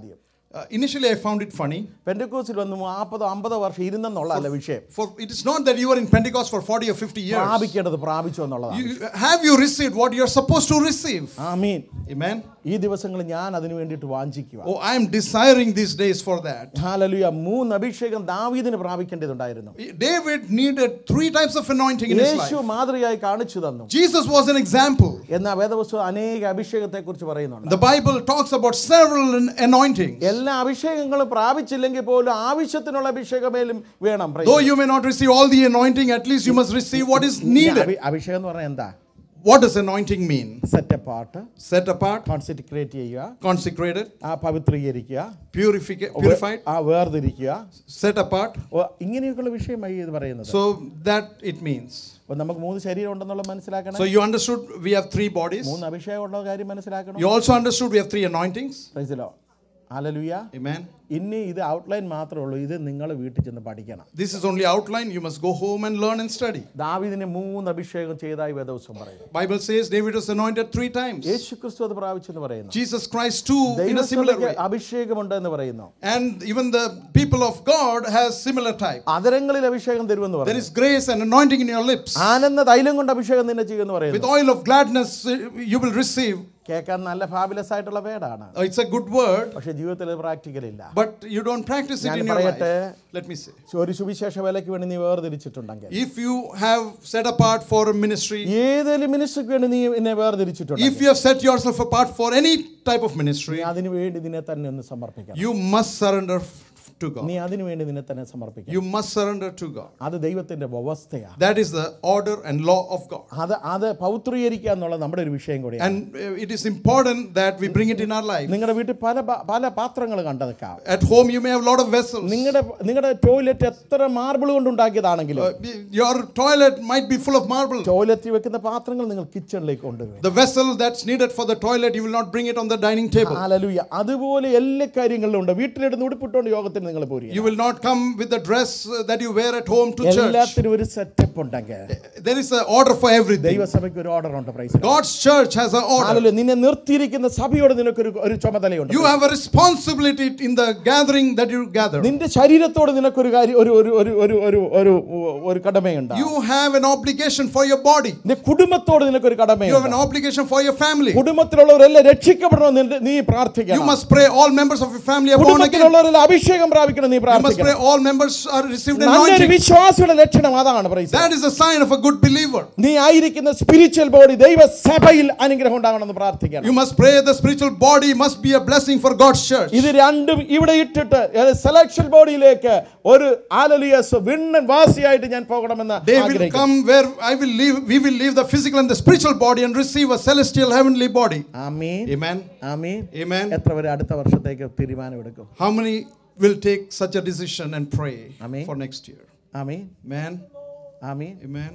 Uh, initially, I found it funny. പെൻഡക്കോസിൽ വന്ന് നാൽപ്പതോ അമ്പതോ വർഷം ഇരുന്നെന്നുള്ള അല്ല വിഷയം For it is not that you are in Pentecost for 40 or 50 years. പ്രാപിക്കേണ്ടത് പ്രാപിച്ചു എന്നുള്ളതാണ് You, have you received what you are supposed to receive? Amin Amen. ഈ ദിവസങ്ങളിൽ ഞാൻ അതിനു വേണ്ടിയിട്ട് വാഞ്ചിക്കുക Oh, I am desiring these days for that. ഹാലലുയ മൂന്ന് അഭിഷേകം ദാവീദിന് പ്രാപിക്കേണ്ടതുണ്ടായിരുന്നു David needed three types of anointing in his life. യേശു മാതൃകയായി കാണിച്ചു തന്നു Jesus was an example. എന്നാൽ വേദവസ്തു അനേക അഭിഷേകത്തെ കുറിച്ച് പറയുന്നുണ്ട് The Bible talks about several an- anointings. എല്ലാ അഭിഷേകങ്ങളും പ്രാപിച്ചില്ലെങ്കിൽ പോലും ആവശ്യത്തിനുള്ള അഭിഷേകമേലും വേണം praise Though the you may not receive all the anointing, at least you must receive what is Lord. needed. അഭി- അഭിഷേകം എന്ന് പറഞ്ഞാൽ എന്താ What does anointing mean? Set apart Set apart, consecrate ചെയ്യുക consecrated, ആ പവിത്രീകരിക്കുക purifica- purified, ആ വേർതിരിക്കുക set apart. ഓ, ഇങ്ങനെയൊക്കെയുള്ള വിഷയമായി ഇത് പറയുന്നത് So that it means. അപ്പൊ നമുക്ക് മൂന്ന് ശരീരം ഉണ്ടെന്നുള്ള മനസ്സിലാക്കണം So you understood we have three bodies. മൂന്ന് അഭിഷേകം ഉള്ള കാര്യം മനസ്സിലാക്കണം You also understood we have three anointings. Praise the Lord hallelujah Amen. ഇനി ഇത് ഔട്ട്ലൈൻ മാത്രമേ ഉള്ളൂ ഇത് നിങ്ങൾ വീട്ടിൽ ചെന്ന് പഠിക്കണം This is only outline. You must go home and learn and study. ദാവീദിനെ മൂന്ന് അഭിഷേകം ചെയ്തായി വേദവസം പറയുന്നു Bible says David was anointed three times. യേശു ക്രിസ്തു അത് പ്രാപിച്ചെന്ന് പറയുന്നു Jesus Christ too in a similar ദൈവസഭയ്ക്ക് way. അഭിഷേകമുണ്ട് എന്ന് പറയുന്നു And even the people of God has similar type. അതരങ്ങളിൽ അഭിഷേകം തരുമെന്ന് There പറയുന്നു is grace and anointing in your lips. ആനന്ദ തൈലം കൊണ്ട് അഭിഷേകം നിന്നെ ചെയ്യുമെന്ന് With പറയുന്നു oil of gladness uh, you will receive. കേൾക്കാൻ നല്ല ഫാബുലസ് ആയിട്ടുള്ള വേടാണ് Uh, It's a good word, പക്ഷെ ജീവിതത്തിൽ പ്രാക്ടിക്കൽ ഇല്ല but you don't practice it ഞാൻ in your പറയട്ടെ. life. Let me say. ഒരു സുവിശേഷ വേലയ്ക്ക് വേണ്ടി നീ വേർതിരിച്ചിട്ടുണ്ടെങ്കിൽ If you have set apart for a ministry, ഏതൊരു മിനിസ്ട്രിക്ക് വേണ്ടി നീ എന്നെ വേർതിരിച്ചിട്ടുണ്ട് if you have set yourself apart for any type of നീ ministry, അതിനു വേണ്ടി നിന്നെ തന്നെ ഒന്ന് സമർപ്പിക്കണം you must surrender f- to God. നീ അതിനു വേണ്ടി നിന്നെ തന്നെ സമർപ്പിക്കണം You must surrender to God. അത് ദൈവത്തിന്റെ വ്യവസ്ഥയാണ് That is the order and law of God. അത് അത് പൗത്രീകരിക്കുക എന്നുള്ളത് നമ്മുടെ ഒരു വിഷയം കൂടിയാണ് And uh, it is important that we bring it in our life. നിങ്ങളുടെ വീട്ടിൽ പല പ- പല പാത്രങ്ങൾ കണ്ടെടുക്കാം At home, you may have a lot of vessels. നിങ്ങളുടെ നിങ്ങളുടെ ടോയ്ലറ്റ് എത്ര മാർബിൾ കൊണ്ട് ഉണ്ടാക്കിയതാണെങ്കിലും Uh, your toilet might be full of marble. ടോയ്ലറ്റിൽ വെക്കുന്ന പാത്രങ്ങൾ നിങ്ങൾ കിച്ചണിലേക്ക് കൊണ്ടുവരും The vessel that's needed for the toilet, you will not bring it on the dining table. Hallelujah അതുപോലെ എല്ലാ കാര്യങ്ങളിലും ഉണ്ട് വീട്ടിലിടുന്ന് ഉടുപ്പിട്ടുകൊണ്ട് യോഗത്തിന് നിങ്ങൾ പോരുക You will not come with the dress uh, that you wear at home to church. എല്ലാത്തിനും ഒരു setup ഉണ്ടെങ്കിൽ There is an order for everything. ദൈവസഭയ്ക്ക് ഒരു ഓർഡർ ഉണ്ട് praise God's church has an order. Hallelujah നിന്നെ നിർത്തിയിരിക്കുന്ന സഭയോട് നിനക്കൊരു ഒരു ചുമതലയുണ്ട് You have a responsibility in the gathering that you gather. നിന്റെ ശരീരത്തോട് നിനക്കൊരു കാര്യം ഒരു ഒരു ഒരു ഒരു ഒരു ഒരു ഒരു കടമയുണ്ട് You have an obligation for your body. നിന്റെ കുടുംബത്തോട് നിനക്കൊരു You have an കടമയുണ്ട് obligation for your family. കുടുംബത്തിലുള്ളവരെല്ലാം രക്ഷിക്കപ്പെടണമെന്ന് നിന്റെ- നീ You പ്രാർത്ഥിക്കണം must pray all members of your family are born again. കുടുംബത്തിലുള്ളവരെല്ലാം അഭിഷേകം പ്രാപിക്കണം നീ You must pray പ്രാർത്ഥിക്കണം all members are received നല്ലൊരു anointing. വിശ്വാസിയുടെ ലക്ഷണം അതാണ് praise That is a sign of a good believer. നീ ആയിരിക്കുന്ന സ്പിരിച്വൽ ബോഡി ദൈവസഭയിൽ അനുഗ്രഹം ഉണ്ടാകണമെന്ന് പ്രാർത്ഥിക്കണം You must pray the spiritual body must be a blessing for God's church. ഇത് രണ്ടും ഇവിടെ ഇട്ടിട്ട് സെലക്ഷൻ ബോഡിയിലേക്ക് ഒരു ആലലിയസ് വിണ്ണൻ വാസിയായിട്ട് ഞാൻ പോകണമെന്ന് They will ആഗ്രഹിക്കുന്നു come where I will leave, we will leave the physical and the spiritual body and receive a celestial heavenly body. Amin Amen. Amen Amen. എത്ര പേര് അടുത്ത വർഷത്തേക്ക് തീരുമാനമെടുക്കും How many will take such a decision and pray Amen. for next year? Amin Amen. Amen Amen.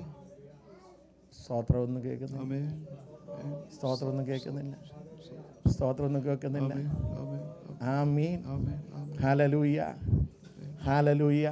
സ്തോത്രം ഒന്നും കേൾക്കുന്നില്ല Amen. സ്തോത്രം ഒന്നും കേൾക്കുന്നില്ല സ്തോത്രം ഒന്നും കേൾക്കുന്നില്ല Amen. Amen Amen. Hallelujah hallelujah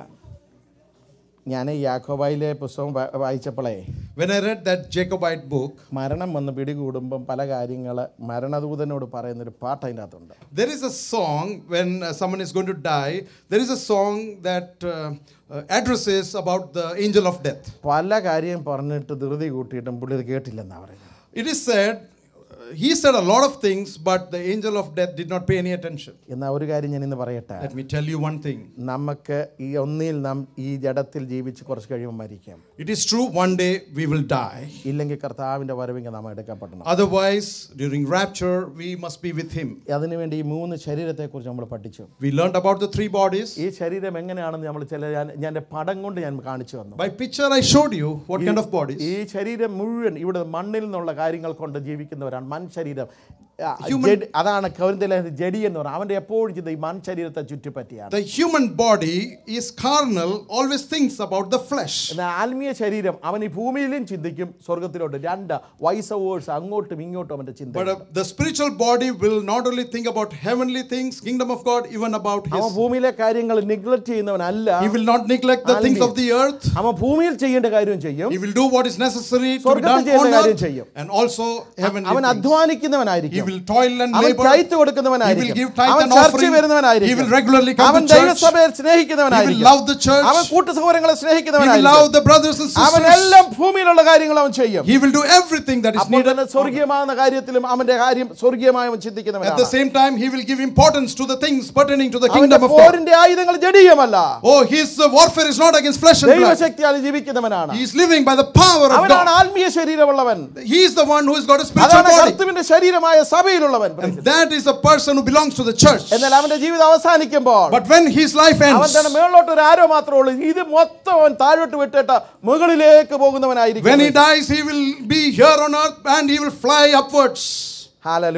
ഞാൻ ഈ യാക്കോബായിലെ പുസ്തകം വാ- വായിച്ചപ്പോഴേ When I read that Jacobite book, മരണം വന്ന് പിടികൂടുമ്പം പല കാര്യങ്ങൾ മരണദൂതനോട് പറയുന്നൊരു പാട്ട് അതിൻ്റെ അകത്തുണ്ട് there is a song when uh, someone is going to die. There is a song that uh, uh, addresses about the angel of death. പല കാര്യം പറഞ്ഞിട്ട് ധൃതി കൂട്ടിയിട്ടും പുള്ളി ഇത് കേട്ടില്ലെന്നാണ് പറയുന്നത് It is said, uh, he said a lot of things, but the angel of death did not pay any attention. എന്നാൽ ഒരു കാര്യം ഞാൻ ഇന്ന് പറയട്ടെ Let me tell you one thing. നമുക്ക് ഈ ഒന്നിൽ നാം ഈ ജഡത്തിൽ ജീവിച്ച് കുറച്ച് കഴിയുമ്പോൾ മരിക്കും It is true, one day we will die. ഇല്ലെങ്കിൽ കർത്താവിൻ്റെ വരവിങ്കിൽ നാം എടുക്കപ്പെടണം Otherwise, during rapture, we must be with him. അതിനുവേണ്ടി ഈ മൂന്ന് ശരീരത്തെക്കുറിച്ച് നമ്മൾ പഠിച്ചു We learned about the three bodies. ഈ ശരീരം എങ്ങനെയാണെന്ന് നമ്മൾ ചില ഞാൻ ഞാൻ എൻ്റെ പടം കൊണ്ട് ഞാൻ കാണിച്ചു വന്നു By picture, I showed you what kind of bodies. ഈ ശരീരം മുഴുവൻ ഇവിടെ മണ്ണിൽ നിന്നുള്ള കാര്യങ്ങൾ കൊണ്ട് ജീവിക്കുന്നവരാണ് മൺ ശരീരം ആ, Human- ജഡ്- അതാണ് കൗരിന്തലെ ജഡി എന്ന് പറയുന്നത് അവൻ്റെ എപ്പോഴും ചിന്ത ഈ മൺ ശരീരത്തെ ചുറ്റിപ്പറ്റിയാണ് The human body is carnal, always thinks about the flesh. എന്നാൽ ആത്മീയ ശരീരം അവൻ ഈ ഭൂമിയിലും ചിന്തിക്കും സ്വർഗത്തിലോട്ട് രണ്ട് വൈസ് അവേഴ്സ് അങ്ങോട്ടും ഇങ്ങോട്ടും അവൻ്റെ ചിന്ത But uh, the spiritual body will not only think about heavenly things, kingdom of God, even about അവൻ his. ഭൂമിയിലെ കാര്യങ്ങൾ നിഗ്ലക്ട് ചെയ്യുന്നവനല്ല He will not neglect the things of the earth. അവൻ ഭൂമിയിൽ ചെയ്യേണ്ട കാര്യം ചെയ്യും He will do what is necessary to be സ്വർഗ്ഗത്തിൽ done ചെയ്യേണ്ട on കാര്യം earth ചെയ്യും. and also heavenly അവൻ things. അധ്വാനിക്കുന്നവനായിരിക്കും ചെയ്യുന്നവനായിരിക്കും will toil and അവൻ labor. ടൈറ്റ് He കൊടുക്കുന്നവനായിരിക്കും will give tithe അവൻ and ചർച്ച offering. വരുന്നവനായിരിക്കും He will regularly come അവൻ to church. ദൈവസഭയെ സ്നേഹിക്കുന്നവനായിരിക്കും He will love the church. അവൻ കൂട്ടുസഹോദരങ്ങളെ He will സ്നേഹിക്കുന്നവനായിരിക്കും love the brothers and അവൻ sisters. എല്ലാം ഭൂമിയിലുള്ള കാര്യങ്ങൾ അവൻ ചെയ്യും He will do everything that is അപ്പോൾ needed. തന്നെ സ്വർഗീയമാകുന്ന കാര്യത്തിലും അവന്റെ കാര്യം സ്വർഗീയമായി അവൻ At the ചിന്തിക്കുന്നവനാണ് same time, he will give importance to the things pertaining to the അവന്റെ kingdom of God. പോരിന്റെ ആയുധങ്ങൾ ജഡീയമല്ല Oh, his uh, warfare is not against flesh and blood. ദൈവശക്തിയാൽ ജീവിക്കുന്നവനാണ് He is living by the power of അവനാണ് God. ആത്മീയ ശരീരമുള്ളവൻ He is the one who has got a spiritual അതാണ് body. കർത്തുവിന്റെ ശരീരമായ സഭയിലുള്ളവൻ And that is a person who belongs to the church. എന്നാൽ അവന്റെ ജീവിതം അവസാനിക്കുമ്പോൾ But when his life അവൻ ends, തന്നെ മേളിലോട്ട് ഒരു ആരോ മാത്രമേ ഉള്ളൂ ഇത് മൊത്തം അവൻ താഴോട്ട് വിട്ടിട്ട് മുകളിലേക്ക് പോകുന്നവനായിരിക്കും when he dies, he will be here on earth and he will fly upwards. Hallelujah.